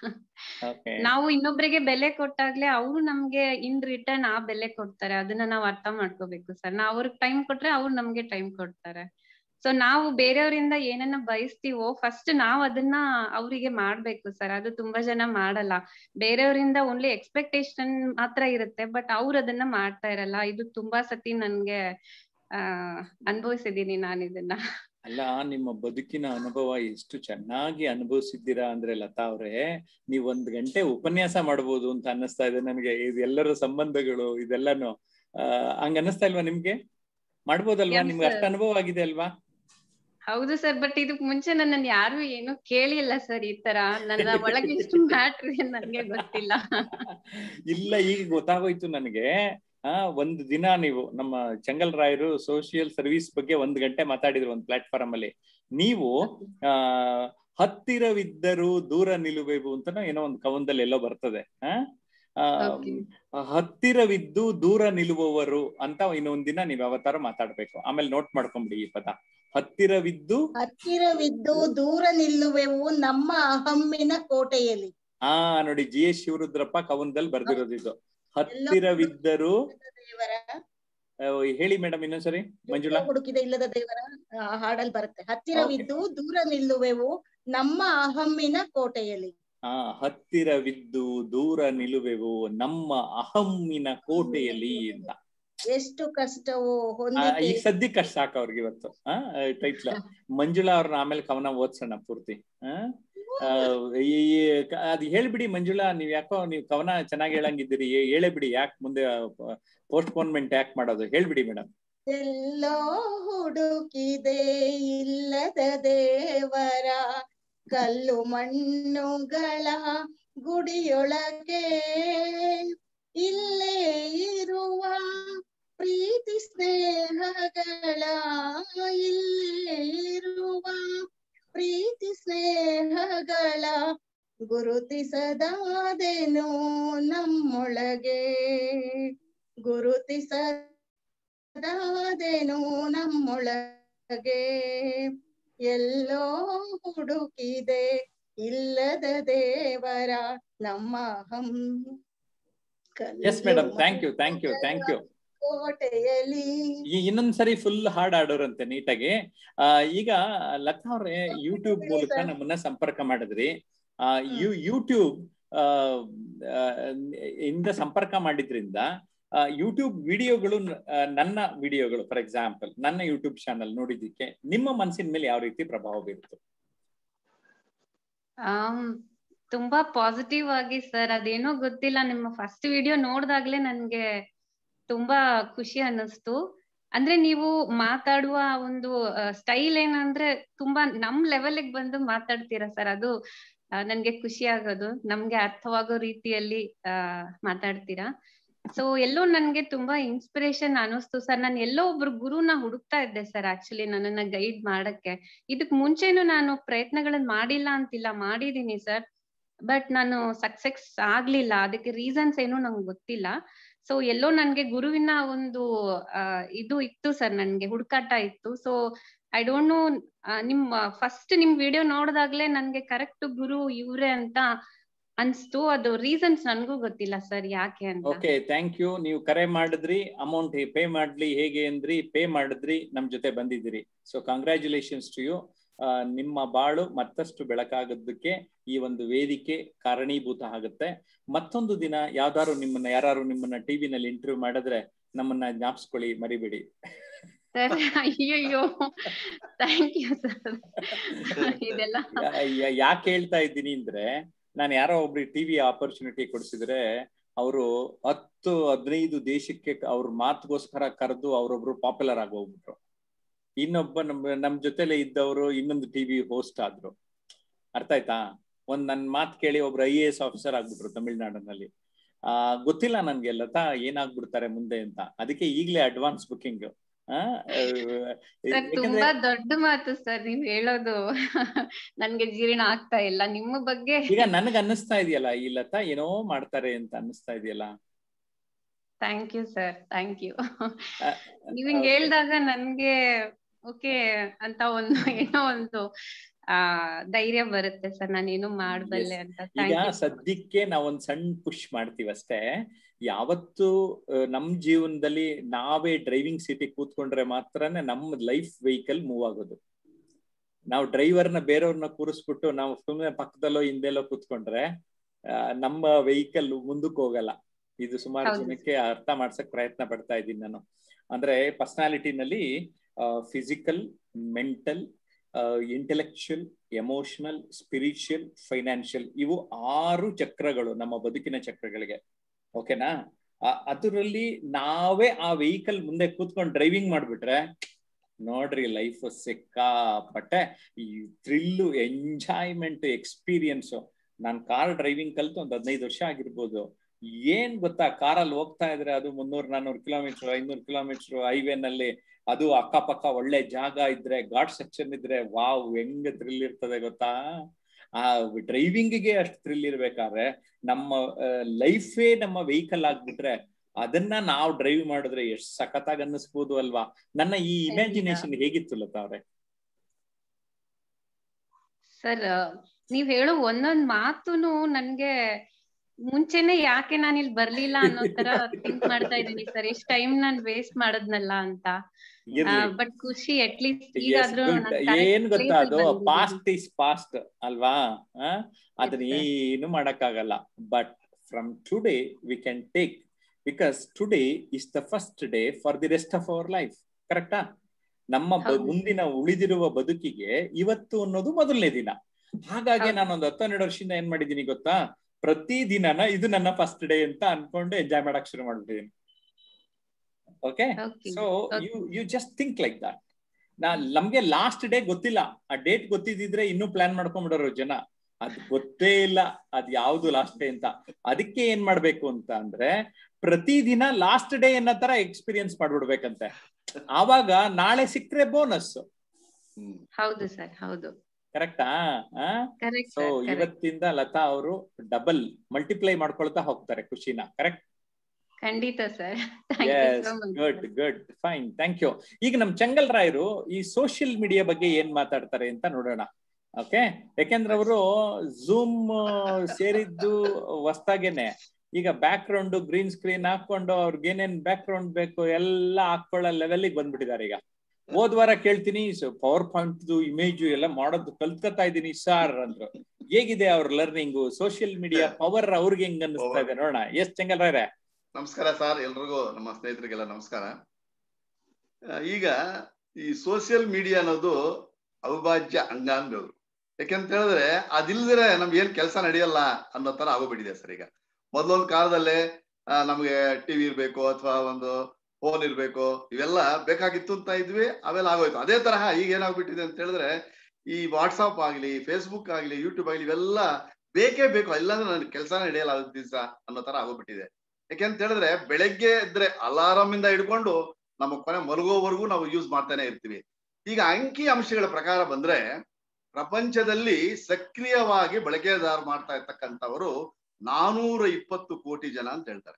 ಓಕೆ ನಾವು ಇನ್ನೊಬ್ರಿಗೆ ಬೆಲೆ ಕೊಟ್ಟಾಗ್ಲೇ ಅವ್ರು ನಮ್ಗೆ ಇನ್ ರಿಟರ್ನ್ ಆ ಬೆಲೆ ಕೊಡ್ತಾರೆ ಅದನ್ನ ನಾವ್ ಅರ್ಥ ಮಾಡ್ಕೋಬೇಕು ಸರ್ ನಾವ್ ಅವ್ರಿಗೆ ಟೈಮ್ ಕೊಟ್ರೆ ಅವ್ರು ನಮ್ಗೆ ಟೈಮ್ ಕೊಡ್ತಾರೆ ಸೊ ನಾವು ಬೇರೆಯವರಿಂದ ಏನನ್ನ ಬಯಸ್ತೀವೋ ಫಸ್ಟ್ ನಾವ್ ಅದನ್ನ ಅವರಿಗೆ ಮಾಡ್ಬೇಕು ಸರ್ ಅದು ತುಂಬಾ ಜನ ಮಾಡಲ್ಲ ಬೇರೆಯವರಿಂದ ಓನ್ಲಿ ಎಕ್ಸ್ಪೆಕ್ಟೇಷನ್ ಮಾತ್ರ ಇರುತ್ತೆ ಬಟ್ ಅವ್ರು ಅದನ್ನ ಮಾಡ್ತಾ ಇರಲ್ಲ ಇದು ತುಂಬಾ ಸತಿ ನನ್ಗೆ ಆ ಅನುಭವಿಸಿದೀನಿ ನಾನು ಇದನ್ನ ಅಲ್ಲ ನಿಮ್ಮ ಬದುಕಿನ ಅನುಭವ ಎಷ್ಟು ಚೆನ್ನಾಗಿ ಅನುಭವಿಸಿದ್ದೀರಾ ಅಂದ್ರೆ ಲತಾ ಅವ್ರೆ ನೀವ್ ಒಂದ್ ಗಂಟೆ ಉಪನ್ಯಾಸ ಮಾಡ್ಬೋದು ಅಂತ ಅನ್ನಿಸ್ತಾ ಇದೆ ನನಗೆ ಇದೆಲ್ಲರ ಸಂಬಂಧಗಳು ಇದೆಲ್ಲಾನು ಆ ಹಂಗ ಅನ್ನಿಸ್ತಾ ಇಲ್ವಾ ನಿಮ್ಗೆ ಮಾಡ್ಬೋದಲ್ವಾ Yes, ನಿಮ್ಗೆ ಅಷ್ಟು sir. ಅನುಭವ ಆಗಿದೆ ಅಲ್ವಾ ಹೌದು ಸರ್ ಬಟ್ ಇದಕ್ ಮುಂಚೆ ನನ್ನನ್ನು ಯಾರು ಏನು ಕೇಳಿಲ್ಲ ಸರ್ ಈ ತರ ನನ್ನ ಒಳಗೆ ಎಷ್ಟು ಮ್ಯಾಟ್ರ್ ನನ್ಗೆ ಗೊತ್ತಿಲ್ಲ ಇಲ್ಲ ಈಗ ಗೊತ್ತಾಗೋಯ್ತು ನನಗೆ ಆ ಒಂದು ದಿನ ನೀವು ನಮ್ಮ ಚಂಗಲ್ ರಾಯರು ಸೋಷಿಯಲ್ ಸರ್ವಿಸ್ ಬಗ್ಗೆ ಒಂದ್ ಗಂಟೆ ಮಾತಾಡಿದ್ರು ಒಂದು ಪ್ಲಾಟ್ಫಾರ್ಮ್ ಅಲ್ಲಿ ನೀವು ಆ ಹತ್ತಿರವಿದ್ದರೂ ದೂರ ನಿಲುವೆವು ಅಂತ ಏನೋ ಒಂದು ಕವನದಲ್ಲಿ ಎಲ್ಲೋ ಬರ್ತದೆ ಆ ಆ, Okay. ಹತ್ತಿರವಿದ್ದು ದೂರ ನಿಲ್ಲುವವರು ಅಂತ ಇನ್ನೊಂದ್ ದಿನ ನೀವ್ ಯಾವತ್ತಾರು ಮಾತಾಡ್ಬೇಕು ಆಮೇಲೆ ನೋಟ್ ಮಾಡ್ಕೊಂಬಿಡಿ ಈ ಪದ ಹತ್ತಿರವಿದ್ದು ಹತ್ತಿರವಿದ್ದು ದೂರ ನಿಲ್ಲುವೆವು ನಮ್ಮ ಅಹಮ್ಮಿನ ಕೋಟೆಯಲ್ಲಿ ಆ ನೋಡಿ ಜಿ ಎಸ್ ಶಿವರುದ್ರಪ್ಪ ಕವನದಲ್ಲಿ ಬರ್ದಿರೋದು ಇದು ಹತ್ತಿರವಿದ್ದರೂ ದೇವರ ಆ, ಹೇಳಿ ಮೇಡಮ್ ಇನ್ನೊಂದ್ಸರಿ ಮಂಜುಳಾ ಹುಡುಕಿದ ಇಲ್ಲದ ದೇವರ ಆ, ಹಾಡಲ್ ಬರುತ್ತೆ ಹತ್ತಿರವಿದ್ದು ದೂರ ನಿಲ್ಲುವೆವು ನಮ್ಮ ಅಹಮ್ಮಿನ ಕೋಟೆಯಲ್ಲಿ ಆ ಹತ್ತಿರವಿದ್ದು ದೂರ ನಿಲುವೆವು ನಮ್ಮ ಅಹಮ್ಮಿನ ಕೋಟೆಯಲ್ಲಿ ಅಂತ ಎಷ್ಟು ಕಷ್ಟವೋ ಆ, ಹೊಂದಿಕೆ ಈಗ ಸದ್ಯಕ್ಕೆ ಅಷ್ಟು ಸಾಕು ಅವ್ರಿಗೆ ಇವತ್ತು ಆ ಟೈಟ್ಲ್ ಮಂಜುಳಾ ಅವ್ರನ್ನ ಆಮೇಲೆ ಕವನ ಓದ್ಸೋಣ ಪೂರ್ತಿ ಆ ಆ, ಈ ಕ- ಅದ್ ಹೇಳ್ಬಿಡಿ ಮಂಜುಳಾ ನೀವ್ ಯಾಕೋ ನೀವ್ ಕವನ ಚೆನ್ನಾಗಿ ಹೇಳಂಗಿದ್ದೀರಿ ಹೇ- ಹೇಳೇ ಬಿಡಿ ಯಾಕೆ ಮುಂದೆ ಪೋಸ್ಟ್ಪೋನ್ಮೆಂಟ್ ಯಾಕೆ ಮಾಡೋದು ಹೇಳ್ಬಿಡಿ ಮೇಡಮ್ ಎಲ್ಲೋ ಹುಡುಕಿದೆ ಇಲ್ಲದ ದೇವರ ಕಲ್ಲು ಮಣ್ಣುಗಳ ಗುಡಿಯೊಳಗೆ ಇಲ್ಲೇ ಇರುವ ಪ್ರೀತಿ ಸ್ನೇಹಗಳ ಇಲ್ಲೇ ಇರುವ ಪ್ರೀತಿ ಸ್ನೇಹಗಳ ಗುರುತಿಸದಾದೆನು ನಮ್ಮೊಳಗೆ ಗುರುತಿಸ ದಾದೆನು ನಮ್ಮೊಳಗೆ ಎಲ್ಲೋ ಹುಡುಕಿದೆ ಇಲ್ಲದ ದೇವರ ನಮ್ಮ hmm yes madam thank you thank you thank you ಕೋಟೆಯಲ್ಲಿ ಈ ಇನ್ನೊಂದ್ಸರಿ ಫುಲ್ ಹಾಡ್ ಆಡೋರಂತೆ ನೀಟಾಗಿ ಆ ಈಗ ಲತಾ ಅವ್ರೆ ಯೂಟ್ಯೂಬ್ ಮೂಲಕ ನಮ್ಮನ್ನ ಸಂಪರ್ಕ ಮಾಡಿದ್ರಿ ಆ ಯು ಯೂಟ್ಯೂಬ್ ಆ ಆ, ಇಂದ ಸಂಪರ್ಕ ಮಾಡಿದ್ರಿಂದ ಯೂಟ್ಯೂಬ್ ವಿಡಿಯೋಗಳು ನನ್ನ ವಿಡಿಯೋಗಳು ಫಾರ್ ಎಕ್ಸಾಂಪಲ್ ನನ್ನ ಯೂಟ್ಯೂಬ್ ಚಾನಲ್ ನೋಡಿದ್ದಕ್ಕೆ ನಿಮ್ಮ ಮನಸ್ಸಿನ ಮೇಲೆ ಯಾವ ರೀತಿ ಪ್ರಭಾವ ಬೀರ್ತು ಆಮ್, ತುಂಬಾ ಪಾಸಿಟಿವ್ ಆಗಿ ಸರ್ ಅದೇನೋ ಗೊತ್ತಿಲ್ಲ ನಿಮ್ಮ ಫಸ್ಟ್ ವಿಡಿಯೋ ನೋಡ್ದಾಗ್ಲೇ ನನ್ಗೆ ತುಂಬಾ ಖುಷಿ ಅನ್ನಿಸ್ತು ಅಂದ್ರೆ ನೀವು ಮಾತಾಡುವ ಒಂದು ಸ್ಟೈಲ್ ಏನಂದ್ರೆ ತುಂಬಾ ನಮ್ ಲೆವೆಲ್ಗೆ ಬಂದು ಮಾತಾಡ್ತೀರಾ ಸರ್ ಅದು ಆ, ನನ್ಗೆ ಖುಷಿ ಆಗೋದು ನಮ್ಗೆ ಅರ್ಥವಾಗೋ ರೀತಿಯಲ್ಲಿ ಆ ಮಾತಾಡ್ತೀರಾ ಸೊ ಎಲ್ಲೋ ನನ್ಗೆ ತುಂಬಾ ಇನ್ಸ್ಪಿರೇಷನ್ ಅನಿಸ್ತು ಸರ್ ನಾನು ಎಲ್ಲೋ ಒಬ್ರು ಗುರುನ ಹುಡುಕ್ತಾ ಇದ್ದೆ ಸರ್ ಆಕ್ಚುಲಿ ನನ್ನನ್ನ ಗೈಡ್ ಮಾಡಕ್ಕೆ ಇದಕ್ ಮುಂಚೆನು ನಾನು ಪ್ರಯತ್ನಗಳನ್ನ ಮಾಡಿಲ್ಲ ಅಂತಿಲ್ಲ ಮಾಡಿದೀನಿ ಸರ್ ಬಟ್ ನಾನು ಸಕ್ಸೆಸ್ ಆಗ್ಲಿಲ್ಲ ಅದಕ್ಕೆ ರೀಸನ್ಸ್ ಏನು ನಂಗೆ ಗೊತ್ತಿಲ್ಲ ಸೊ ಎಲ್ಲೋ ನನ್ಗೆ ಗುರುವಿನ ಒಂದು ಆ, ಇದು ಇತ್ತು ಸರ್ ನನ್ಗೆ ಹುಡುಕಾಟ ಇತ್ತು ಸೊ ಐ ಡೋಂಟ್ ನೋ ನಿಮ್ ಫಸ್ಟ್ ನಿಮ್ ವಿಡಿಯೋ ನೋಡಿದಾಗ್ಲೇ ನನ್ಗೆ ಕರೆಕ್ಟ್ ಗುರು ಇವ್ರೆ ಅಂತ ಅನ್ಸ್ತು ಅದು ರೀಸನ್ಸ್ ನನ್ಗೂ ಗೊತ್ತಿಲ್ಲ ಸರ್ ಯಾಕೆ ಅಂತ ಓಕೆ ಥ್ಯಾಂಕ್ ಯು ನೀವು ಕರೆ ಮಾಡಿದ್ರಿ ಅಮೌಂಟ್ ಪೇ ಮಾಡ್ಲಿ ಹೇಗೆ ಅಂದ್ರಿ ಪೇ ಮಾಡಿದ್ರಿ ನಮ್ ಜೊತೆ ಬಂದಿದ್ದೀರಿ ಸೊ ಕಂಗ್ರ್ಯಾಚುಲೇಷನ್ಸ್ ಟು ಯು ನಿಮ್ಮ ಬಾಳು ಮತ್ತಷ್ಟು ಬೆಳಕಾಗೋದಕ್ಕೆ ಈ ಒಂದು ವೇದಿಕೆ ಕಾರಣೀಭೂತ ಆಗುತ್ತೆ ಮತ್ತೊಂದು ದಿನ ಯಾವ್ದಾರು ನಿಮ್ಮನ್ನ ಯಾರು ನಿಮ್ಮನ್ನ ಟಿವಿನಲ್ಲಿ ಇಂಟರ್ವ್ಯೂ ಮಾಡಿದ್ರೆ ನಮ್ಮನ್ನ ಜ್ಞಾಪಿಸ್ಕೊಳ್ಳಿ ಮರಿಬೇಡಿ ಸರ್ ಅಯ್ಯಯ್ಯೋ ಥ್ಯಾಂಕ್ ಯು ಸರ್ ಇದೆಲ್ಲ ಯಾಕೆ ಹೇಳ್ತಾ ಇದ್ದೀನಿ ಅಂದ್ರೆ ನಾನು ಯಾರೋ ಒಬ್ರಿಗೆ ಟಿವಿ ಆಪರ್ಚುನಿಟಿ ಕೊಡಿಸಿದ್ರೆ ಅವರು ಹತ್ತು ಹದಿನೈದು ದೇಶಕ್ಕೆ ಅವ್ರ ಮಾತುಗೋಸ್ಕರ ಕರೆದು ಅವ್ರೊಬ್ರು ಪಾಪ್ಯುಲರ್ ಆಗಿ ಹೋಗ್ಬಿಟ್ರು ಇನ್ನೊಬ್ಬ ನಮ್ ನಮ್ ಜೊತೆಲೆ ಇದ್ದವರು ಇನ್ನೊಂದು ಟಿವಿ ಹೋಸ್ಟ್ ಆದ್ರು ಅರ್ಥ ಆಯ್ತಾ ಒಂದ್ ನನ್ ಮಾತ್ ಕೇಳಿ ಒಬ್ರು ಐ ಎ ಎಸ್ ಆಫೀಸರ್ ಆಗ್ಬಿಟ್ರು ತಮಿಳ್ನಾಡಿನಲ್ಲಿ ಆ ಗೊತ್ತಿಲ್ಲ ನನ್ಗೆ ಲತಾ ಏನಾಗ್ಬಿಡ್ತಾರೆ ಮುಂದೆ ಅಂತ ಅದಕ್ಕೆ ಈಗ್ಲೇ ಅಡ್ವಾನ್ಸ್ ಬುಕಿಂಗ್ ಸರ್ ತುಂಬಾ ದೊಡ್ಡ ಮಾತು ಸರ್ ನೀವ್ ಹೇಳೋದು ನನ್ಗೆ ಜೀರ್ಣ ಆಗ್ತಾ ಇಲ್ಲ ನಿಮ್ಮ ಬಗ್ಗೆ ಈಗ ನನ್ಗೆ ಅನ್ನಿಸ್ತಾ ಇದೆಯಲ್ಲ ಈ ಲತಾ ಏನೋ ಮಾಡ್ತಾರೆ ಅಂತ ಅನ್ನಿಸ್ತಾ ಇದೆಯಲ್ಲ thank you sir thank you ನೀವ್ ಹಿಂಗ್ ಹೇಳ್ದಾಗ ನನ್ಗೆ ಓಕೆ ಅಂತ ಒಂದು ಏನೋ ಒಂದು ಆ ಧೈರ್ಯ ಬರುತ್ತೆ ಸರ್ ನಾನೇನು ಮಾಡ್ಬಲ್ಲೆ ಅಂತ ಈಗ ಥ್ಯಾಂಕ್ ಯು ಸದ್ಯಕ್ಕೆ ನಾವೊಂದ್ ಸಣ್ಣ ಪುಷ್ ಮಾಡ್ತೀವಿ ಅಷ್ಟೇ ಯಾವತ್ತು ಆ, ನಮ್ ಜೀವನದಲ್ಲಿ ನಾವೇ ಡ್ರೈವಿಂಗ್ ಸೀಟಿಗೆ ಕೂತ್ಕೊಂಡ್ರೆ ಮಾತ್ರನೇ ನಮ್ಮ ಲೈಫ್ ವೆಹಿಕಲ್ ಮೂವ್ ಆಗೋದು ನಾವು ಡ್ರೈವರ್ನ ಬೇರೆಯವ್ರನ್ನ ಕೂರಿಸ್ಬಿಟ್ಟು ನಾವು ಸುಮ್ಮನೆ ಪಕ್ಕದಲ್ಲೋ ಹಿಂದೆಲ್ಲೋ ಕೂತ್ಕೊಂಡ್ರೆ ಆ, ನಮ್ಮ ವೆಹಿಕಲ್ ಮುಂದಕ್ಕೆ ಹೋಗಲ್ಲ ಇದು ಸುಮಾರು ಹೌದು. ಜನಕ್ಕೆ ಅರ್ಥ ಮಾಡ್ಸಕ್ ಪ್ರಯತ್ನ ಪಡ್ತಾ ಇದ್ದೀನಿ ನಾನು ಅಂದ್ರೆ ಪರ್ಸನಾಲಿಟಿನಲ್ಲಿ physical mental intellectual emotional spiritual financial ಇವು ಆರು ಚಕ್ರಗಳು ನಮ್ಮ ಬದುಕಿನ ಚಕ್ರಗಳಿಗೆ ಓಕೆನಾ ಅದರಲ್ಲಿ ನಾವೇ ಆ ವೆಹಿಕಲ್ ಮುಂದೆ ಕೂತ್ಕೊಂಡು ಡ್ರೈವಿಂಗ್ ಮಾಡ್ಬಿಟ್ರೆ ನೋಡ್ರಿ ಲೈಫ್ ಸಿಕ್ಕಾಪಟ್ಟೆ ಈ ಥ್ರಿಲ್ಲು ಎಂಜಾಯ್ಮೆಂಟ್ ಎಕ್ಸ್ಪೀರಿಯನ್ಸ್ ನಾನ್ ಕಾರ್ ಡ್ರೈವಿಂಗ್ ಕಲ್ತು ಒಂದ್ ಹದಿನೈದು ವರ್ಷ ಆಗಿರ್ಬೋದು ಏನ್ ಗೊತ್ತಾ ಕಾರಲ್ಲಿ ಹೋಗ್ತಾ ಇದ್ರೆ ಅದು ಮುನ್ನೂರ್ ನಾನೂರು ಕಿಲೋಮೀಟರ್ ಐನೂರು ಕಿಲೋಮೀಟರ್ ಹೈವೇನಲ್ಲಿ ಅದು ಅಕ್ಕಪಕ್ಕ ಒಳ್ಳೆ ಜಾಗ ಇದ್ರೆ ಘಾಟ್ ಸೆಕ್ಷನ್ ಇದ್ರೆ ವಾವ್ ಹೆಂಗ್ ಥ್ರಿಲ್ ಇರ್ತದೆ ಗೊತ್ತಾ ಆ ಡ್ರೈವಿಂಗ್ಗೆ ಅಷ್ಟು ಥ್ರಿಲ್ ಇರ್ಬೇಕಾದ್ರೆ ನಮ್ಮ ಲೈಫೇ ನಮ್ಮ ವೆಹಿಕಲ್ ಆಗ್ಬಿಟ್ರೆ ಅದನ್ನ ನಾವು ಡ್ರೈವ್ ಮಾಡಿದ್ರೆ ಎಷ್ಟ್ ಸಖತ್ತಾಗಿ ಅನ್ನಿಸ್ಬೋದು ಅಲ್ವಾ ನನ್ನ ಈ ಇಮ್ಯಾಜಿನೇಷನ್ ಹೇಗಿತ್ತು ಲತಾ ಅವ್ರೆ ಸರ್ ನೀವ್ ಹೇಳೋ ಒಂದೊಂದ್ ಮಾತುನು ನನ್ಗೆ ಮುಂಚೆನೆ ಯಾಕೆ ನಾನು ಇಲ್ಲಿ ಬರ್ಲಿಲ್ಲ ಅನ್ನೋ ತರ ಥಿಂಕ್ ಮಾಡ್ತಾ ಇದ್ದೀನಿ ಸರ್ ಎಷ್ಟ್ ಟೈಮ್ ನಾನ್ ವೇಸ್ಟ್ ಮಾಡದ್ನಲ್ಲ ಅಂತ ಇರ್ಲಿ ಬಟ್ ಖುಷಿ ಅಟ್ ಲೀಸ್ಟ್ Yes, ಈಗಾದ್ರೂ good. ನಾನ್ correct ಏನ್ ಗೊತ್ತಾ place ಅದು ಅಲ್ಲಿ ಬಂದಿದ್ದೀನಿ. ಪಾಸ್ಟ್ ಇಸ್ ಪಾಸ್ಟ್ ಅಲ್ವಾ ಆ? ಅದನ್ನ sir. ಏನು ಮಾಡಕ್ಕಾಗಲ್ಲ but from today we can take because today is the first day for the rest of our life ಕರೆಕ್ಟಾ ನಮ್ಮ ಬ- ಹೌದು. ಮುಂದಿನ ಉಳಿದಿರುವ ಬದುಕಿಗೆ ಇವತ್ತು ಅನ್ನೋದು ಮೊದಲನೇ ದಿನ ಹಾಗಾಗಿ ಹೌದು. ನಾನೊಂದು ಹತ್ತೆರಡು ವರ್ಷದಿಂದ ಏನ್ ಮಾಡಿದೀನಿ ಗೊತ್ತಾ ಪ್ರತಿ ದಿನನ ಇದು ನನ್ನ ಫಸ್ಟ್ ಡೇ ಅಂತ ಅನ್ಕೊಂಡು ಎಂಜಾಯ್ ಮಾಡಕ್ ಶುರು ಮಾಡ್ಬಿಟ್ಟಿದೀನಿ okay Okay. So Okay. You you just think like that ನಾ ನಮ್ಗೆ ಲಾಸ್ಟ್ ಡೇ ಗೊತ್ತಿಲ್ಲ ಆ ಡೇಟ್ ಗೊತ್ತಿದ್ರೆ ಇನ್ನೂ ಪ್ಲಾನ್ ಮಾಡ್ಕೊಂಡ್ಬಿಡೋರು ಜನ ಅದ್ ಗೊತ್ತೇ ಇಲ್ಲ ಅದ್ ಯಾವ್ದು ಲಾಸ್ಟ್ ಡೇ ಅಂತ ಅದಕ್ಕೆ ಏನ್ ಮಾಡ್ಬೇಕು ಅಂತ ಅಂದ್ರೆ ಪ್ರತಿದಿನ ಲಾಸ್ಟ್ ಡೇ ಅನ್ನೋ ತರ ಎಕ್ಸ್ಪೀರಿಯನ್ಸ್ ಮಾಡ್ಬಿಡ್ಬೇಕಂತೆ ಆವಾಗ ನಾಳೆ ಸಿಕ್ಕ್ರೆ ಬೋನಸ್ ಹೌದು ಸರ್ ಹೌದು ಕರೆಕ್ಟಾ ಕರೆಕ್ಟ್ ಸೊ ಇವತ್ತಿಂದ ಲತಾ ಅವರು ಡಬಲ್ ಮಲ್ಟಿಪ್ಲೈ ಮಾಡ್ಕೊಳ್ತಾ ಹೋಗ್ತಾರೆ ಖುಷಿನ ಕರೆಕ್ಟ್ ಖಂಡಿತ sir thank you yes so much good good fine thank you ಈಗ ನಮ್ ಚಂಗಲ್ ರಾಯರು ಈ ಸೋಷಿಯಲ್ ಮೀಡಿಯಾ ಬಗ್ಗೆ ಏನ್ ಮಾತಾಡ್ತಾರೆ ಅಂತ ನೋಡೋಣ ಓಕೆ ಯಾಕೆಂದ್ರೆ ಅವರು ಝೂಮ್ ಸೇರಿದ್ದು ಹೊಸ್ದಾಗೇನೆ ಈಗ ಬ್ಯಾಕ್ ಗ್ರೌಂಡ್ ಗ್ರೀನ್ ಸ್ಕ್ರೀನ್ ಹಾಕೊಂಡು ಅವ್ರಿಗೆ ಏನೇನ್ ಬ್ಯಾಕ್ ಗ್ರೌಂಡ್ ಬೇಕು ಎಲ್ಲ ಹಾಕೊಳ್ಳೋ ಲೆವೆಲ್ಗೆ ಬಂದ್ಬಿಟ್ಟಿದ್ದಾರೆ ಈಗ ಹೋದ್ ವಾರ ಕೇಳ್ತೀನಿ ಪವರ್ ಪಾಯಿಂಟ್ ಇಮೇಜ್ ಎಲ್ಲ ಮಾಡೋದು ಕಲ್ತ್ಕೊತಾ ಇದೀನಿ ಸಾರ್ ಅಂದ್ರು ಹೇಗಿದೆ ಅವ್ರ ಲರ್ನಿಂಗು ಸೋಷಿಯಲ್ ಮೀಡಿಯಾ ಪವರ್ ಅವ್ರಿಗೆ ಹೆಂಗ್ ಅನ್ನಿಸ್ತಾ ಇದೆ ನೋಡೋಣ ಎಸ್ ಚಂಗಲ್ ರಾಯ್ರೆ ನಮಸ್ಕಾರ ಸರ್ ಎಲ್ರಿಗೂ ನಮ್ಮ ಸ್ನೇಹಿತರಿಗೆಲ್ಲ ನಮಸ್ಕಾರ ಆ, ಈಗ ಈ ಸೋಷಿಯಲ್ ಮೀಡಿಯಾ ಅನ್ನೋದು ಅವಿಭಾಜ್ಯ ಅಂಗ ಅಂಗಗಳು ಯಾಕೆಂತ ಹೇಳಿದ್ರೆ ಅದಿಲ್ದಿರೆ ನಮ್ಗೆ ಏನ್ ಕೆಲಸ ನಡೆಯಲ್ಲ ಅನ್ನೋ ತರ ಆಗೋಗ್ಬಿಟ್ಟಿದೆ ಸರ್ ಈಗ ಮೊದ್ಲೊಂದ್ ಕಾಲದಲ್ಲೇ ಆ, ನಮ್ಗೆ ಟಿವಿ ಇರ್ಬೇಕು ಅಥವಾ ಒಂದು ಫೋನ್ ಇರ್ಬೇಕು ಇವೆಲ್ಲ ಬೇಕಾಗಿತ್ತು ಅಂತ ಇದ್ವಿ ಅವೆಲ್ಲ ಆಗೋಯ್ತು ಅದೇ ತರಹ ಈಗ ಏನಾಗ್ಬಿಟ್ಟಿದೆ ಅಂತ ಹೇಳಿದ್ರೆ ಈ ವಾಟ್ಸಾಪ್ ಆಗ್ಲಿ ಫೇಸ್ಬುಕ್ ಆಗ್ಲಿ ಯೂಟ್ಯೂಬ್ ಆಗ್ಲಿ ಇವೆಲ್ಲ ಬೇಕೇ ಬೇಕು ಇಲ್ಲಾಂದ್ರೆ ನನ್ ಕೆಲಸ ನಡೆಯಲ್ಲ ಅವತ್ತು ದಿವಸ ಅನ್ನೋ ತರ ಆಗೋಗ್ಬಿಟ್ಟಿದೆ ಯಾಕೆಂತ ಹೇಳಿದ್ರೆ ಬೆಳಗ್ಗೆ ಇದ್ರೆ ಅಲಾರಾಮ್ ಇಂದ ಹಿಡ್ಕೊಂಡು ನಮ್ಮ ಕೊನೆ ಮಲಗೋವರೆಗೂ ನಾವು ಯೂಸ್ ಮಾಡ್ತಾನೆ ಇರ್ತೀವಿ ಈಗ ಅಂಕಿ ಅಂಶಗಳ ಪ್ರಕಾರ ಬಂದ್ರೆ ಪ್ರಪಂಚದಲ್ಲಿ ಸಕ್ರಿಯವಾಗಿ ಬಳಕೆದಾರ ಮಾಡ್ತಾ ಇರ್ತಕ್ಕಂಥವರು ನಾನೂರ ಇಪ್ಪತ್ತು ಕೋಟಿ ಜನ ಅಂತ ಹೇಳ್ತಾರೆ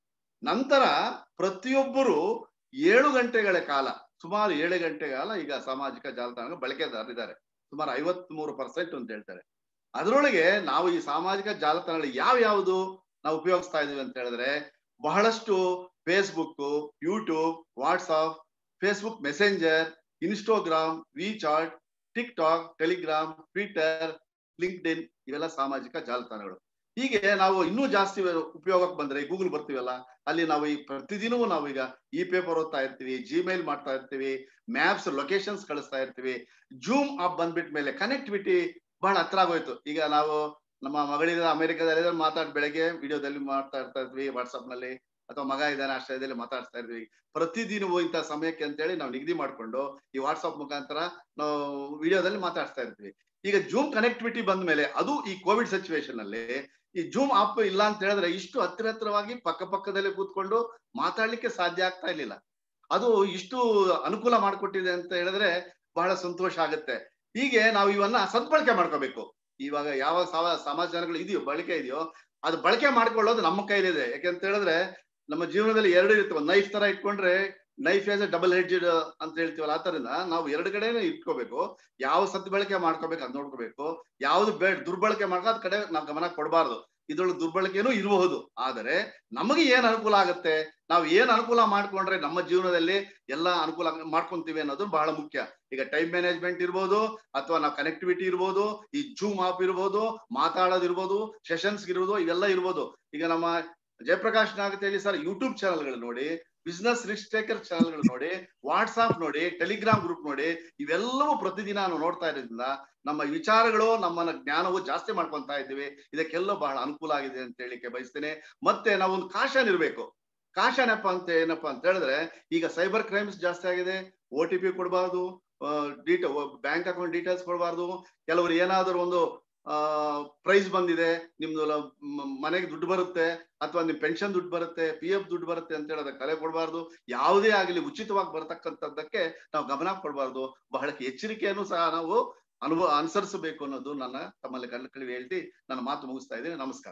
ನಂತರ ಪ್ರತಿಯೊಬ್ಬರು ಏಳು ಗಂಟೆಗಳ ಕಾಲ ಸುಮಾರು ಏಳು ಗಂಟೆ ಕಾಲ ಈಗ ಸಾಮಾಜಿಕ ಜಾಲತಾಣ ಬಳಕೆದಾರರಿದ್ದಾರೆ ಸುಮಾರು ಐವತ್ ಮೂರು ಪರ್ಸೆಂಟ್ ಅಂತ ಹೇಳ್ತಾರೆ ಅದರೊಳಗೆ ನಾವು ಈ ಸಾಮಾಜಿಕ ಜಾಲತಾಣಗಳು ಯಾವ ಯಾವುದು ನಾವು ಉಪಯೋಗಿಸ್ತಾ ಇದೀವಿ ಅಂತ ಹೇಳಿದ್ರೆ ಬಹಳಷ್ಟು Facebook YouTube WhatsApp Facebook Messenger Instagram WeChat TikTok Telegram Twitter LinkedIn ಇವೆಲ್ಲ ಸಾಮಾಜಿಕ ಜಾಲತಾಣಗಳು ಹೀಗೆ ನಾವು ಇನ್ನೂ ಜಾಸ್ತಿ ಉಪಯೋಗಕ್ಕೆ ಬಂದ್ರೆ ಗೂಗಲ್ ಬರ್ತೀವಲ್ಲ ಅಲ್ಲಿ ನಾವು ಈ ಪ್ರತಿದಿನವೂ ನಾವು ಈಗ ಇ ಪೇಪರ್ ಓದ್ತಾ ಇರ್ತೀವಿ ಜಿಮೇಲ್ ಮಾಡ್ತಾ ಇರ್ತೀವಿ ಮ್ಯಾಪ್ಸ್ ಲೊಕೇಶನ್ಸ್ ಕಳಿಸ್ತಾ ಇರ್ತೀವಿ ಜೂಮ್ ಆಪ್ ಬಂದ್ಬಿಟ್ಟ ಮೇಲೆ ಕನೆಕ್ಟಿವಿಟಿ ಬಹಳ ಹತ್ರ ಆಗೋಯ್ತು ಈಗ ನಾವು ನಮ್ಮ ಮಗಳಿದ ಅಮೆರಿಕದಲ್ಲಿ ಮಾತಾಡ್ ಬೆಳಗ್ಗೆ ವಿಡಿಯೋದಲ್ಲಿ ಮಾಡ್ತಾ ಇರ್ತಾ ಇದ್ವಿ ವಾಟ್ಸ್ಆಪ್ ನಲ್ಲಿ ಅಥವಾ ಮಗ ಇದ್ದಾನೆ ಆಶ್ರಯದಲ್ಲಿ ಮಾತಾಡ್ತಾ ಇದ್ವಿ ಪ್ರತಿದಿನವೂ ಇಂಥ ಸಮಯಕ್ಕೆ ಅಂತೇಳಿ ನಾವು ನಿಗದಿ ಮಾಡ್ಕೊಂಡು ಈ ವಾಟ್ಸ್ಆಪ್ ಮುಖಾಂತರ ನಾವು ವಿಡಿಯೋದಲ್ಲಿ ಮಾತಾಡ್ತಾ ಇರ್ತೀವಿ ಈಗ ಜೂಮ್ ಕನೆಕ್ಟಿವಿಟಿ ಬಂದ ಮೇಲೆ ಅದು ಈ ಕೋವಿಡ್ ಸಿಚುವೇಶನ್ ಅಲ್ಲಿ ಈ ಜೂಮ್ ಆಪ್ ಇಲ್ಲ ಅಂತ ಹೇಳಿದ್ರೆ ಇಷ್ಟು ಹತ್ತಿರ ಹತ್ತಿರವಾಗಿ ಪಕ್ಕ ಪಕ್ಕದಲ್ಲೇ ಕೂತ್ಕೊಂಡು ಮಾತಾಡ್ಲಿಕ್ಕೆ ಸಾಧ್ಯ ಆಗ್ತಾ ಇರ್ಲಿಲ್ಲ ಅದು ಇಷ್ಟು ಅನುಕೂಲ ಮಾಡಿಕೊಟ್ಟಿದೆ ಅಂತ ಹೇಳಿದ್ರೆ ಬಹಳ ಸಂತೋಷ ಆಗುತ್ತೆ ಹೀಗೆ ನಾವು ಇವನ್ನ ಸದ್ಬಳಕೆ ಮಾಡ್ಕೋಬೇಕು ಇವಾಗ ಯಾವ ಸಾವ ಸಮಾಜ ಜನಗಳು ಇದೆಯೋ ಬಳಕೆ ಇದೆಯೋ ಅದು ಬಳಕೆ ಮಾಡ್ಕೊಳ್ಳೋದು ನಮ್ಮ ಕೈಲಿದೆ ಯಾಕೆಂತ ಹೇಳಿದ್ರೆ ನಮ್ಮ ಜೀವನದಲ್ಲಿ ಎರಡು ಇರ್ತವೆ ನೈಫ್ ತರ ಇಟ್ಕೊಂಡ್ರೆ ನೈಫ್ ಆಸ್ ಡಬಲ್ ಹೆಡ್ಜೆಡ್ ಅಂತ ಹೇಳ್ತೀವಲ್ಲ ಆತರಿಂದ ನಾವು ಎರಡು ಕಡೆನೇ ಇಟ್ಕೋಬೇಕು ಯಾವ ಸದ್ ಬಳಕೆ ಮಾಡ್ಕೋಬೇಕು ಅದ್ ನೋಡ್ಕೋಬೇಕು ಯಾವ್ದು ಬೇ ದುರ್ಬಳಕೆ ಮಾಡ್ಕೋ ಅದ್ ಕಡೆ ನಾವು ಗಮನ ಕೊಡಬಾರ್ದು ಇದ್ರೊಳಗೆ ದುರ್ಬಳಕೆನೂ ಇರಬಹುದು ಆದರೆ ನಮಗೆ ಏನ್ ಅನುಕೂಲ ಆಗುತ್ತೆ ನಾವು ಏನ್ ಅನುಕೂಲ ಮಾಡ್ಕೊಂಡ್ರೆ ನಮ್ಮ ಜೀವನದಲ್ಲಿ ಎಲ್ಲ ಅನುಕೂಲ ಮಾಡ್ಕೊಂತೀವಿ ಅನ್ನೋದು ಬಹಳ ಮುಖ್ಯ ಈಗ ಟೈಮ್ ಮ್ಯಾನೇಜ್ಮೆಂಟ್ ಇರ್ಬೋದು ಅಥವಾ ನಾವು ಕನೆಕ್ಟಿವಿಟಿ ಇರ್ಬೋದು ಈ ಜೂಮ್ ಆಪ್ ಇರ್ಬೋದು ಮಾತಾಡೋದು ಇರ್ಬೋದು ಸೆಷನ್ಸ್ ಇರ್ಬೋದು ಇವೆಲ್ಲ ಇರ್ಬೋದು ಈಗ ನಮ್ಮ ಜಯಪ್ರಕಾಶ್ ನಾಗತೇಳಿ ಸರ್ ಯೂಟ್ಯೂಬ್ ಚಾನಲ್ಗಳು ನೋಡಿ ಬಿಸ್ನೆಸ್ ರಿಸ್ಕ್ ಟೇಕರ್ ಚಾನಲ್ಗಳು ನೋಡಿ ವಾಟ್ಸ್ಆಪ್ ನೋಡಿ ಟೆಲಿಗ್ರಾಮ್ ಗ್ರೂಪ್ ನೋಡಿ ಇವೆಲ್ಲವೂ ಪ್ರತಿದಿನ ನಾವು ನೋಡ್ತಾ ಇರೋದ್ರಿಂದ ನಮ್ಮ ವಿಚಾರಗಳು ನಮ್ಮನ್ನ ಜ್ಞಾನವು ಜಾಸ್ತಿ ಮಾಡ್ಕೊಂತಾ ಇದ್ದೀವಿ ಇದಕ್ಕೆಲ್ಲ ಬಹಳ ಅನುಕೂಲ ಆಗಿದೆ ಅಂತ ಹೇಳಿಕ್ಕೆ ಬಯಸ್ತೇನೆ ಮತ್ತೆ ನಾವು ಒಂದು ಕಾಶನ್ ಇರಬೇಕು ಕಾಶನ್ ಏನಪ್ಪ ಅಂತ ಏನಪ್ಪಾ ಅಂತ ಹೇಳಿದ್ರೆ ಈಗ ಸೈಬರ್ ಕ್ರೈಮ್ಸ್ ಜಾಸ್ತಿ ಆಗಿದೆ ಓ ಟಿ ಪಿ ಕೊಡಬಾರ್ದು ಡೀಟೇಲ್ ಬ್ಯಾಂಕ್ ಅಕೌಂಟ್ ಡೀಟೇಲ್ಸ್ ಕೊಡಬಾರ್ದು ಕೆಲವರು ಏನಾದರೂ ಒಂದು ಆ ಪ್ರೈಸ್ ಬಂದಿದೆ ನಿಮ್ದು ಲ- ಮ- ಮನೆಗೆ ದುಡ್ಡು ಬರುತ್ತೆ ಅಥವಾ ನಿಮ್ ಪೆನ್ಷನ್ ದುಡ್ಡು ಬರುತ್ತೆ ಪಿ ಎಫ್ ದುಡ್ಡು ಬರುತ್ತೆ ಅಂತ ಹೇಳೋದ ಕಲೆ ಕೊಡಬಾರ್ದು ಯಾವುದೇ ಆಗಲಿ ಉಚಿತವಾಗಿ ಬರತಕ್ಕಂಥದ್ದಕ್ಕೆ ನಾವು ಗಮನ ಕೊಡಬಾರ್ದು ಬಹಳ ಎಚ್ಚರಿಕೆಯನ್ನು ಸಹ ನಾವು ಅನುಭವ ಅನುಸರಿಸಬೇಕು ಅನ್ನೋದು ನನ್ನ ತಮ್ಮಲ್ಲಿ ಕಣ್ಣು ಕಳಿವಿ ಹೇಳ್ತಿ ನನ್ನ ಮಾತು ಮುಗಿಸ್ತಾ ಇದ್ದೀನಿ ನಮಸ್ಕಾರ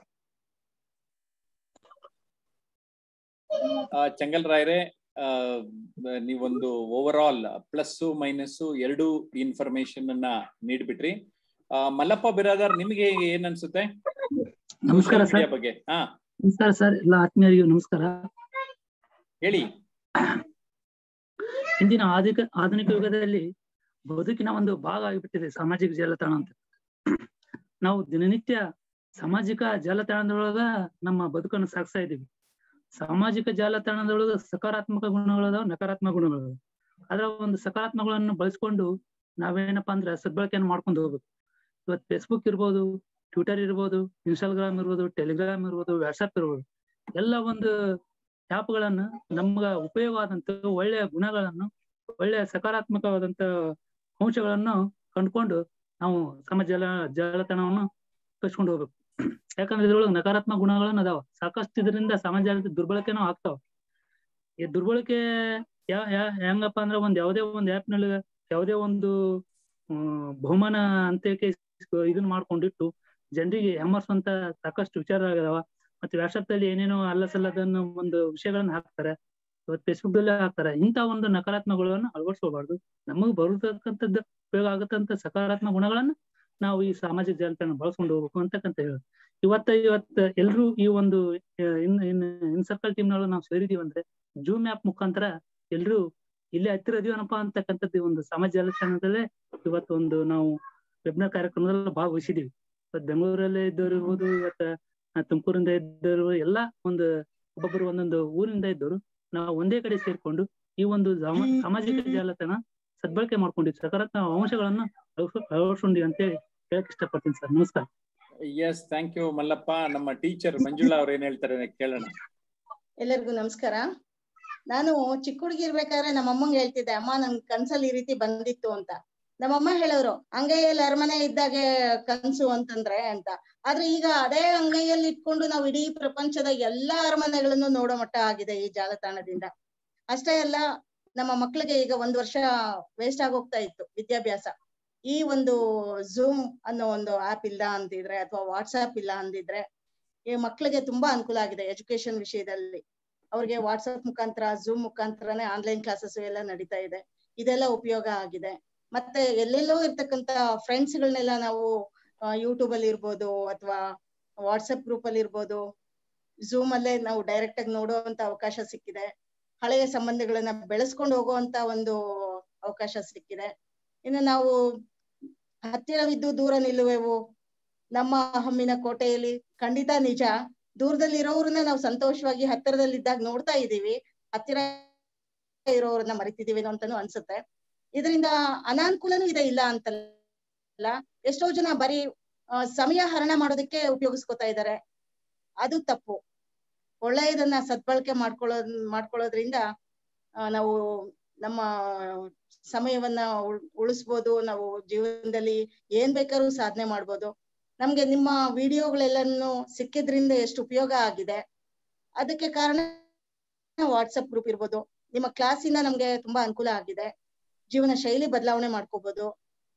ಆ, ಚಂಗಲ್ ರಾಯ್ರೆ ಆ, ನೀವೊಂದು ಓವರ್ ಆಲ್ ಪ್ಲಸ್ ಮೈನಸ್ ಎರಡು ಇನ್ಫಾರ್ಮೇಶನ್ ಅನ್ನ ನೀಡ್ಬಿಟ್ರಿ ಆ, ಮಲ್ಲಪ್ಪ ಬಿರಾದರ್ ನಿಮ್ಗೆ ಏನ್ ಅನ್ಸುತ್ತೆ ನಮಸ್ಕಾರ Social media ಸರ್ ಬಗ್ಗೆ ಹಾ ನಮಸ್ಕಾರ ಸರ್ ಎಲ್ಲ ಆತ್ಮೀಯರಿಗೂ ನಮಸ್ಕಾರ ಹೇಳಿ ಇಂದಿನ ಆಧುನಿಕ ಆಧುನಿಕ ಯುಗದಲ್ಲಿ ಬದುಕಿನ ಒಂದು ಭಾಗ ಆಗಿಬಿಟ್ಟಿದೆ ಸಾಮಾಜಿಕ ಜಾಲತಾಣ ಅಂತ ನಾವು ದಿನನಿತ್ಯ ಸಾಮಾಜಿಕ ಜಾಲತಾಣದೊಳಗ ನಮ್ಮ ಬದುಕನ್ನು ಸಾಗಿಸ್ತಾ ಇದ್ದೀವಿ ಸಾಮಾಜಿಕ ಜಾಲತಾಣದೊಳಗ ಸಕಾರಾತ್ಮಕ ಗುಣಗಳದಾವ ನಕಾರಾತ್ಮಕ ಗುಣಗಳದಾವ ಅದರ ಒಂದು ಸಕಾರಾತ್ಮಕಗಳನ್ನು ಬಳಸ್ಕೊಂಡು ನಾವೇನಪ್ಪಾ ಅಂದ್ರೆ ಸದ್ಬಳಕೆಯನ್ನು ಮಾಡ್ಕೊಂಡು ಹೋಗ್ಬೇಕು ಇವತ್ತು ಫೇಸ್ಬುಕ್ ಇರ್ಬೋದು ಟ್ವಿಟರ್ ಇರ್ಬೋದು ಇನ್ಸ್ಟಾಗ್ರಾಮ್ ಇರ್ಬೋದು ಟೆಲಿಗ್ರಾಮ್ ಇರ್ಬೋದು ವಾಟ್ಸಪ್ ಇರ್ಬೋದು ಎಲ್ಲ ಒಂದು ಆ್ಯಪ್ಗಳನ್ನ ನಮ್ಗ ಉಪಯೋಗ ಆದಂತ ಒಳ್ಳೆಯ ಗುಣಗಳನ್ನು ಒಳ್ಳೆಯ ಸಕಾರಾತ್ಮಕವಾದಂತ ಅಂಶಗಳನ್ನು ಕಂಡುಕೊಂಡು ನಾವು ಸಮಾಜ ಜಾಲ ಜಾಲತಾಣವನ್ನು ಕಚ್ಕೊಂಡು ಹೋಗ್ಬೇಕು ಯಾಕಂದ್ರೆ ಇದ್ರೊಳಗೆ ನಕಾರಾತ್ಮಕ ಗುಣಗಳನ್ನು ಅದಾವ ಸಾಕಷ್ಟು ಇದರಿಂದ ಸಮಾಜ ಜಾಲದ ದುರ್ಬಳಕೆನೂ ಆಗ್ತಾವ ಈ ದುರ್ಬಳಕೆ ಯಾ ಯಾ ಹೆಂಗಪ್ಪ ಅಂದ್ರೆ ಒಂದ್ ಯಾವುದೇ ಒಂದು ಆ್ಯಪ್ ನಲ್ಲಿ ಯಾವುದೇ ಒಂದು ಹ್ಮ್, ಬಹುಮಾನ ಅಂತೇಕೆ ಇದನ್ನ ಮಾಡ್ಕೊಂಡಿಟ್ಟು ಜನರಿಗೆ ಹೆಮ್ಮರ್ಸುವಂತ ಸಾಕಷ್ಟು ವಿಚಾರ ಅದಾವ ಮತ್ತೆ ವಾಟ್ಸ್ಆಪ್ ದಲ್ಲಿ ಏನೇನೋ ಅಲ್ಲ ಸಲ್ಲದನ್ನ ಒಂದು ವಿಷಯಗಳನ್ನ ಹಾಕ್ತಾರೆ ಇವತ್ತು ಫೇಸ್ಬುಕ್ ದಲ್ಲಿ ಹಾಕ್ತಾರೆ ಇಂಥ ಒಂದು ನಕಾರಾತ್ಮಕಗಳನ್ನು ಅಳವಡಿಸ್ಕೋಬಾರ್ದು ನಮಗ್ ಬರತಕ್ಕಂಥದ್ದು ಉಪಯೋಗ ಆಗತ್ತಂತ ಸಕಾರಾತ್ಮಕ ಗುಣಗಳನ್ನ ನಾವು ಈ ಸಾಮಾಜಿಕ ಜಾಲತಾಣ ಬಳಸ್ಕೊಂಡು ಹೋಗ್ಬೇಕು ಅಂತಕ್ಕಂತ ಹೇಳಿ ಇವತ್ತ ಇವತ್ತ ಎಲ್ರು ಈ ಒಂದು ಇನ್ ಇನ್ ಇನ್ ಸರ್ಕಲ್ ಟೀಮ್ ನೊಳಗೆ ನಾವು ಸೇರಿದೀವಿ ಅಂದ್ರೆ ಜೂಮ್ ಆ್ಯಪ್ ಮುಖಾಂತರ ಎಲ್ರು ಇಲ್ಲೇ ಹತ್ತಿರ ಇದೀವನಪ್ಪ ಅಂತಕ್ಕಂಥದ್ದು ಒಂದು ಸಾಮಾಜಿಕ ಜಾಲತಾಣದಲ್ಲೇ ಇವತ್ತು ಒಂದು ನಾವು ವೆಬ್ನಾರ್ ಕಾರ್ಯಕ್ರಮದಲ್ಲಿ ಭಾಗವಹಿಸಿದೀವಿ ಇವತ್ತು ಬೆಂಗಳೂರಲ್ಲೇ ಇದ್ದವ್ರು ಇರ್ಬೋದು ಇವತ್ತ ತುಮಕೂರಿಂದ ಇದ್ದವರು ಎಲ್ಲಾ ಒಂದು ಒಬ್ಬೊಬ್ಬರು ಒಂದೊಂದು ಊರಿಂದ ಇದ್ದವರು ನಾವು ಒಂದೇ ಕಡೆ ಸೇರ್ಕೊಂಡು ಈ ಒಂದು ಸಾಮ- ಸಾಮಾಜಿಕ ಜಾಲತಾಣ ಸದ್ಬಳಕೆ ಮಾಡ್ಕೊಂಡಿವಿ ಸಕಾರಾತ್ಮಕ ಅಂಶಗಳನ್ನ ಅಳವಡಿಸ್- ಅಳವಡಿಸ್ಕೊಂಡಿವಿ ಅಂತೇಳಿ ಹೇಳಕ್ ಇಷ್ಟಪಡ್ತೀನಿ ಸರ್ ನಮಸ್ಕಾರ ಎಸ್ ಥ್ಯಾಂಕ್ ಯು ಮಲ್ಲಪ್ಪ ನಮ್ಮ ಟೀಚರ್ ಮಂಜುಳಾ ಅವ್ರು ಏನ್ ಹೇಳ್ತಾರೆ ಕೇಳೋಣ ಎಲ್ಲರಿಗೂ ನಮಸ್ಕಾರ ನಾನು ಚಿಕ್ಕ ಹುಡುಗಿ ಇರ್ಬೇಕಾದ್ರೆ ನಮ್ಮಮ್ಮಂಗೆ ಹೇಳ್ತಿದ್ದೆ ಅಮ್ಮ ನನ್ ಕನ್ಸಲ್ಲಿ ಈ ರೀತಿ ಬಂದಿತ್ತು ಅಂತ ನಮ್ಮಮ್ಮ ಹೇಳೋರು ಅಂಗೈಯಲ್ಲಿ ಅರಮನೆ ಇದ್ದಾಗೆ ಕನ್ಸು ಅಂತಂದ್ರೆ ಅಂತ ಆದ್ರೆ ಈಗ ಅದೇ ಅಂಗೈಯಲ್ಲಿ ಇಟ್ಕೊಂಡು ನಾವು ಇಡೀ ಪ್ರಪಂಚದ ಎಲ್ಲಾ ಅರಮನೆಗಳನ್ನು ನೋಡೋ ಮಟ್ಟ ಆಗಿದೆ ಈ ಜಾಲತಾಣದಿಂದ ಅಷ್ಟೇ ಅಲ್ಲ ನಮ್ಮ ಮಕ್ಳಿಗೆ ಈಗ ಒಂದ್ ವರ್ಷ ವೇಸ್ಟ್ ಆಗೋಗ್ತಾ ಇತ್ತು ವಿದ್ಯಾಭ್ಯಾಸ ಈ ಒಂದು ಝೂಮ್ ಅನ್ನೋ ಒಂದು ಆಪ್ ಇಲ್ಲ ಅಂದಿದ್ರೆ ಅಥವಾ ವಾಟ್ಸ್ಆಪ್ ಇಲ್ಲ ಅಂದಿದ್ರೆ ಈ ಮಕ್ಳಿಗೆ ತುಂಬಾ ಅನುಕೂಲ ಆಗಿದೆ ಎಜುಕೇಶನ್ ವಿಷಯದಲ್ಲಿ ಅವ್ರಿಗೆ ವಾಟ್ಸ್ಆಪ್ ಮುಖಾಂತರ ಝೂಮ್ ಮುಖಾಂತರನೇ ಆನ್ಲೈನ್ ಕ್ಲಾಸಸ್ ಎಲ್ಲ ನಡೀತಾ ಇದೆ ಇದೆಲ್ಲ ಉಪಯೋಗ ಆಗಿದೆ ಮತ್ತೆ ಎಲ್ಲೆಲ್ಲೋ ಇರ್ತಕ್ಕಂತ ಫ್ರೆಂಡ್ಸ್ ಗಳನ್ನೆಲ್ಲ ನಾವು ಯೂಟ್ಯೂಬ್ ಅಲ್ಲಿ ಇರ್ಬೋದು ಅಥವಾ ವಾಟ್ಸ್ಆಪ್ ಗ್ರೂಪ್ ಅಲ್ಲಿ ಇರ್ಬೋದು ಝೂಮ್ ಅಲ್ಲೇ ನಾವು ಡೈರೆಕ್ಟ್ ಆಗಿ ನೋಡುವಂತ ಅವಕಾಶ ಸಿಕ್ಕಿದೆ ಹಳೆಯ ಸಂಬಂಧಗಳನ್ನ ಬೆಳೆಸ್ಕೊಂಡು ಹೋಗುವಂತ ಒಂದು ಅವಕಾಶ ಸಿಕ್ಕಿದೆ ಇನ್ನು ನಾವು ಹತ್ತಿರವಿದ್ದು ದೂರ ನಿಲ್ಲುವೆವು ನಮ್ಮ ಹಮ್ಮಿನ ಕೋಟೆಯಲ್ಲಿ ಖಂಡಿತ ನಿಜ ದೂರದಲ್ಲಿ ಇರೋರನ್ನ ನಾವು ಸಂತೋಷವಾಗಿ ಹತ್ತಿರದಲ್ಲಿದ್ದಾಗ ನೋಡ್ತಾ ಇದೀವಿ ಹತ್ತಿರ ಇರೋರನ್ನ ಮರಿತಿದೀವಿ ಅಂತಾನು ಅನ್ಸುತ್ತೆ ಇದರಿಂದ ಅನಾನುಕೂಲನೂ ಇದೆ ಇಲ್ಲ ಅಂತಲ್ಲ ಎಷ್ಟೋ ಜನ ಬರೀ ಆ, ಸಮಯ ಹರಣ ಮಾಡೋದಕ್ಕೆ ಉಪಯೋಗಿಸ್ಕೊತಾ ಇದ್ದಾರೆ ಅದು ತಪ್ಪು ಒಳ್ಳೆಯದನ್ನ ಸದ್ಬಳಕೆ ಮಾಡ್ಕೊಳ್ಳೋ ಮಾಡ್ಕೊಳ್ಳೋದ್ರಿಂದ ಆ, ನಾವು ನಮ್ಮ ಸಮಯವನ್ನ ಉಳ್- ಉಳಿಸ್ಬೋದು ನಾವು ಜೀವನದಲ್ಲಿ ಏನ್ ಬೇಕಾದ್ರೂ ಸಾಧನೆ ಮಾಡ್ಬೋದು ನಮ್ಗೆ ನಿಮ್ಮ ವಿಡಿಯೋಗಳೆಲ್ಲನೂ ಸಿಕ್ಕಿದ್ರಿಂದ ಎಷ್ಟು ಉಪಯೋಗ ಆಗಿದೆ ಅದಕ್ಕೆ ಕಾರಣ ವಾಟ್ಸಪ್ ಗ್ರೂಪ್ ಇರ್ಬೋದು ನಿಮ್ಮ ಕ್ಲಾಸಿಂದ ನಮ್ಗೆ ತುಂಬಾ ಅನುಕೂಲ ಆಗಿದೆ ಜೀವನ ಶೈಲಿ ಬದಲಾವಣೆ ಮಾಡ್ಕೋಬಹುದು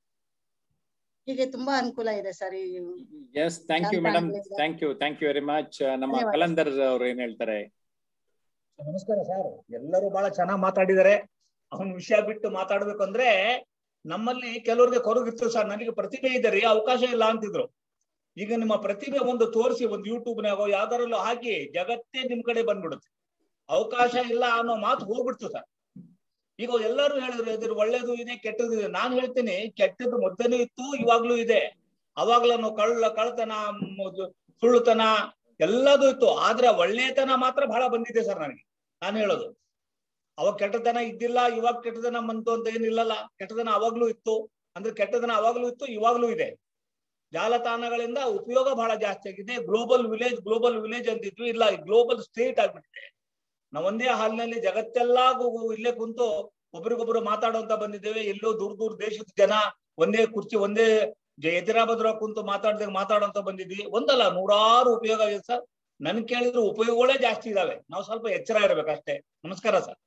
ಹೀಗೆ ತುಂಬಾ ಅನುಕೂಲ ಇದೆ ಸರ್ ಈ yes thank you madam thank you thank you very much ನಮ್ಮ ಧನ್ಯವಾದ. ಕಲಂದರ್ ಅವ್ರು ಏನ್ ಹೇಳ್ತಾರೆ ನಮಸ್ಕಾರ ಸರ್ ಎಲ್ಲರೂ ಬಹಳ ಚೆನ್ನಾಗಿ ಮಾತಾಡಿದ್ದಾರೆ ಅವನ್ ವಿಷಯ ಬಿಟ್ಟು ಮಾತಾಡ್ಬೇಕು ಅಂದ್ರೆ ನಮ್ಮಲ್ಲಿ ಕೆಲವರಿಗೆ ಕೊರಗಿತ್ತು ಸರ್ ನನಗೆ ಪ್ರತಿಭೆ ಇದೆ ರೀ ಅವಕಾಶ ಇಲ್ಲ ಅಂತಿದ್ರು ಈಗ ನಿಮ್ಮ ಪ್ರತಿಭೆ ಒಂದು ತೋರಿಸಿ ಒಂದು ಯೂಟ್ಯೂಬ್ನಾಗೋ ಯಾವ್ದಾರಲ್ಲೂ ಹಾಕಿ ಜಗತ್ತೇ ನಿಮ್ ಕಡೆ ಬಂದ್ಬಿಡುತ್ತೆ ಅವಕಾಶ ಇಲ್ಲ ಅನ್ನೋ ಮಾತು ಹೋಗ್ಬಿಡ್ತು ಸರ್ ಈಗ ಎಲ್ಲರೂ ಹೇಳಿದ್ರು ಇದ್ರ ಒಳ್ಳೇದು ಇದೆ ಕೆಟ್ಟದ್ದು ಇದೆ ನಾನು ಹೇಳ್ತೀನಿ ಕೆಟ್ಟದ್ದು ಮೊದಲೇ ಇತ್ತು ಇವಾಗ್ಲೂ ಇದೆ ಅವಾಗ್ಲೂ ಕಳ್ಳ ಕಳ್ತನ ಮ್- ಸುಳ್ಳುತನ ಎಲ್ಲದೂ ಇತ್ತು ಆದ್ರೆ ಒಳ್ಳೆತನ ಮಾತ್ರ ಬಹಳ ಬಂದಿದೆ ಸರ್ ನನಗೆ ನಾನು ಹೇಳೋದು ಅವಾಗ ಕೆಟ್ಟತನ ಇದ್ದಿಲ್ಲ ಇವಾಗ ಕೆಟ್ಟತನ ಬಂತು ಅಂತ ಏನಿಲ್ಲಲ್ಲ ಕೆಟ್ಟತನ ಅವಾಗ್ಲೂ ಇತ್ತು ಅಂದ್ರೆ ಕೆಟ್ಟತನ ಅವಾಗ್ಲೂ ಇತ್ತು ಇವಾಗ್ಲೂ ಇದೆ ಜಾಲತಾಣಗಳಿಂದ ಉಪಯೋಗ ಬಹಳ ಜಾಸ್ತಿ ಆಗಿದೆ ಗ್ಲೋಬಲ್ ವಿಲೇಜ್ ಗ್ಲೋಬಲ್ ವಿಲೇಜ್ ಅಂತಿದ್ವಿ ಇಲ್ಲ ಗ್ಲೋಬಲ್ ಸ್ಟೇಟ್ ಆಗ್ಬಿಟ್ಟಿದೆ ನಾವು ಒಂದೇ ಹಾಲ್ನಲ್ಲಿ ಜಗತ್ತೆಲ್ಲಾ ಗು- ಇಲ್ಲೇ ಕುಂತು ಒಬ್ರಿಗೊಬ್ರು ಮಾತಾಡುವಂತ ಬಂದಿದ್ದೇವೆ ಎಲ್ಲೋ ದೂರ ದೂರ ದೇಶದ ಜನ ಒಂದೇ ಕುರ್ಚಿ ಒಂದೇ ಜ- ಎದುರಾಬದ್ರ ಕುಂತು ಮಾತಾಡ್ದಾಗ ಮಾತಾಡುವಂತ ಬಂದಿದ್ವಿ ಒಂದಲ್ಲ ನೂರಾರು ಉಪಯೋಗ ಇದೆ ಸರ್ ನನ್ ಕೇಳಿದ್ರೆ ಉಪಯೋಗಗಳೇ ಜಾಸ್ತಿ ಇದಾವೆ ನಾವು ಸ್ವಲ್ಪ ಎಚ್ಚರ ಇರ್ಬೇಕಷ್ಟೇ ನಮಸ್ಕಾರ ಸರ್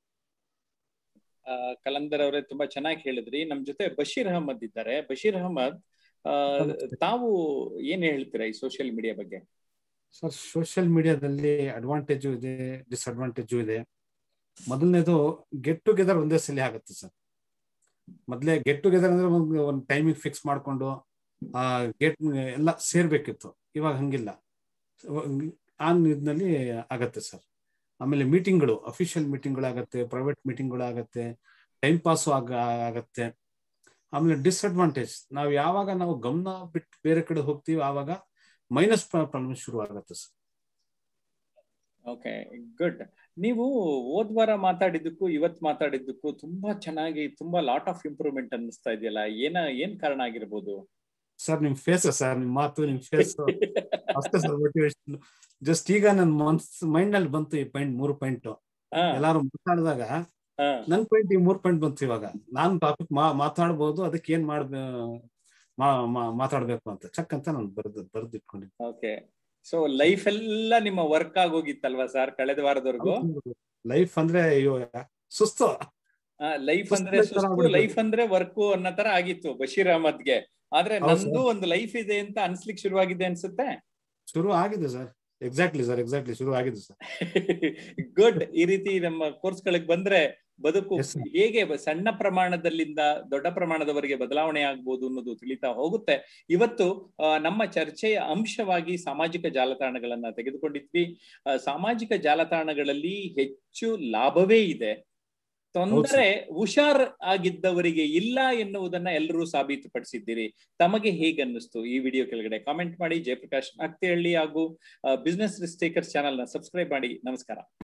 ಆ, ಕಲಂದರ್ ಅವರೇ ತುಂಬಾ ಚೆನ್ನಾಗಿ ಹೇಳಿದ್ರಿ ನಮ್ ಜೊತೆ ಬಶೀರ್ ಅಹಮದ್ ಇದ್ದಾರೆ ಬಶೀರ್ ಅಹಮದ್ ಆ, ತಾವು ಏನ್ ಹೇಳ್ತೀರಾ ಈ ಸೋಷಿಯಲ್ ಮೀಡಿಯಾ ಬಗ್ಗೆ ಸರ್ ಸೋಷಿಯಲ್ ಮೀಡಿಯಾದಲ್ಲಿ ಅಡ್ವಾಂಟೇಜು ಇದೆ ಡಿಸ್ಅಡ್ವಾಂಟೇಜು ಇದೆ ಮೊದಲನೇದು ಗೆಟ್ ಟುಗೆದರ್ ಒಂದೇ ಸಲ ಆಗುತ್ತೆ ಸರ್ ಮೊದಲೇ ಗೆಟ್ ಟುಗೆದರ್ ಅಂದ್ರೆ ಒಂದು ಒಂದು ಟೈಮಿಂಗ್ ಫಿಕ್ಸ್ ಮಾಡಿಕೊಂಡು ಆ ಗೆಟ್ ಎಲ್ಲ ಸೇರ್ಬೇಕಿತ್ತು ಇವಾಗ ಹಂಗಿಲ್ಲ ಆನ್ ಇದ್ನಲ್ಲಿ ಆಗತ್ತೆ ಸರ್ ಆಮೇಲೆ ಮೀಟಿಂಗ್ಗಳು ಅಫಿಷಿಯಲ್ ಮೀಟಿಂಗ್ಗಳು ಆಗತ್ತೆ ಪ್ರೈವೇಟ್ ಮೀಟಿಂಗ್ಗಳು ಆಗತ್ತೆ ಟೈಮ್ ಪಾಸು ಆಗ ಆಗತ್ತೆ ಆಮೇಲೆ ಡಿಸ್ಅಡ್ವಾಂಟೇಜ್ ನಾವು ಯಾವಾಗ ನಾವು ಗಮನ ಬಿಟ್ಟು ಬೇರೆ ಕಡೆ ಹೋಗ್ತೀವಿ ಆವಾಗ ಮೈನಸ್ ಪ್ರಾಬ್ಲಮ್ ಶುರು ಆಗತ್ತೆ ಸರ್ ಓಕೆ ಗುಡ್ ನೀವು ಹೋದ್ ವಾರ ಮಾತಾಡಿದ್ದಕ್ಕೂ ಇವತ್ ಮಾತಾಡಿದ್ದಕ್ಕೂ ತುಂಬಾ ಚೆನ್ನಾಗಿ ತುಂಬಾ ಲಾಟ್ ಆಫ್ ಇಂಪ್ರೂವ್ಮೆಂಟ್ ಅನ್ನಿಸ್ತಾ ಇದೆಯಲ್ಲ ಏನ ಏನ್ ಕಾರಣ ಆಗಿರ್ಬೋದು ಸರ್ ನಿಮ್ ಫೇಸ್ ಸರ್ ನಿಮ್ ಮಾತು ನಿಮ್ ಫೇಸ್ ಅಷ್ಟೇ ಸರ್ ಮೋಟಿವೇಶನ್ ಜಸ್ಟ್ ಈಗ ನನ್ ಮನ್ಸ್ ಮೈಂಡ್ ನಲ್ಲಿ ಬಂತು ಈ ಪಾಯಿಂಟ್ ಮೂರು ಪಾಯಿಂಟ್ ಹಾ, ಎಲ್ಲಾರು ಮಾತಾಡಿದಾಗ ಹಾ. ನನ್ ಪಾಯಿಂಟ್ ಈ ಮೂರ್ ಪಾಯಿಂಟ್ ಬಂತು ಇವಾಗ ನಾನ್ ಟಾಪಿಕ್ ಮಾತಾಡ್ಬೋದು ಅದಕ್ಕೆ ಏನ್ ಮಾಡ್ಬೇ ಮಾ- ಮಾ- ಮಾತಾಡ್ಬೇಕು ಅಂತ ಚಕ್ ಅಂತ ನಾನು ಬರ್ದು ಬರ್ದು ಇಟ್ಕೊಂಡಿದ್ದೆ ಓಕೆ ಸೊ ಲೈಫ್ ಎಲ್ಲ ನಿಮ್ಮ ವರ್ಕ್ ಆಗೋಗಿತ್ತಲ್ವಾ ಸರ್ ಕಳೆದ ವಾರದವರೆಗೂ ಲೈಫ್ ಅಂದ್ರೆ ಅಯ್ಯೋ ಸುಸ್ತು ಲೈಫ್ ಅಂದ್ರೆ ಸುಸ್ತು ತರ ಸುಸ್ತು ಆಗ್ಬಿಡ್ತು. ಲೈಫ್ ಅಂದ್ರೆ ವರ್ಕ್ ಅನ್ನೋ ತರ ಆಗಿತ್ತು ಬಶೀರ್ ಅಹಮದ್ಗೆ ಆದ್ರೆ ಹೌದು ನಂದು ಒಂದು ಲೈಫ್ ಇದೆ ಅಂತ ಅನ್ಸ್ಲಿಕ್ಕೆ ಶುರುವಾಗಿದೆ ಅನ್ಸುತ್ತೆ ಶುರು ಆಗಿದೆ ಸರ್ ಎಕ್ಸಾಕ್ಟ್ಲಿ ಸರ್ ಎಕ್ಸಾಕ್ಟ್ಲಿ ಶುರು ಆಗಿದೆ ಸರ್ ಗುಡ್ ಈ ರೀತಿ ನಮ್ಮ ಕೋರ್ಸ್ಗಳಿಗೆ ಬಂದ್ರೆ ಬದುಕು Yes, sir. ಹೇಗೆ ಬ- ಸಣ್ಣ ಪ್ರಮಾಣದಲ್ಲಿಂದ ದೊಡ್ಡ ಪ್ರಮಾಣದವರೆಗೆ ಬದಲಾವಣೆ ಆಗ್ಬೋದು ಅನ್ನೋದು ತಿಳಿತಾ ಹೋಗುತ್ತೆ ಇವತ್ತು ಆ, ನಮ್ಮ ಚರ್ಚೆಯ ಅಂಶವಾಗಿ ಸಾಮಾಜಿಕ ಜಾಲತಾಣಗಳನ್ನ ತೆಗೆದುಕೊಂಡಿದ್ವಿ ಆ, ಸಾಮಾಜಿಕ ಜಾಲತಾಣಗಳಲ್ಲಿ ಹೆಚ್ಚು ಲಾಭವೇ ಇದೆ ತೊಂದರೆ ಹುಷಾರ್ ಆಗಿದ್ದವರಿಗೆ ಇಲ್ಲ ಎನ್ನುವುದನ್ನ ಎಲ್ಲರೂ ಸಾಬೀತುಪಡಿಸಿದ್ದೀರಿ ತಮಗೆ ಹೇಗನ್ನಿಸ್ತು ಈ ವಿಡಿಯೋ ಕೆಳಗಡೆ ಕಾಮೆಂಟ್ ಮಾಡಿ ಜಯಪ್ರಕಾಶ್ ನಾಗ್ತಿಹಳ್ಳಿ ಹಾಗೂ ಬಿಸ್ನೆಸ್ ರಿಸ್ಟೇಕರ್ಸ್ ಚಾನಲ್ ನ ಸಬ್ಸ್ಕ್ರೈಬ್ ಮಾಡಿ ನಮಸ್ಕಾರ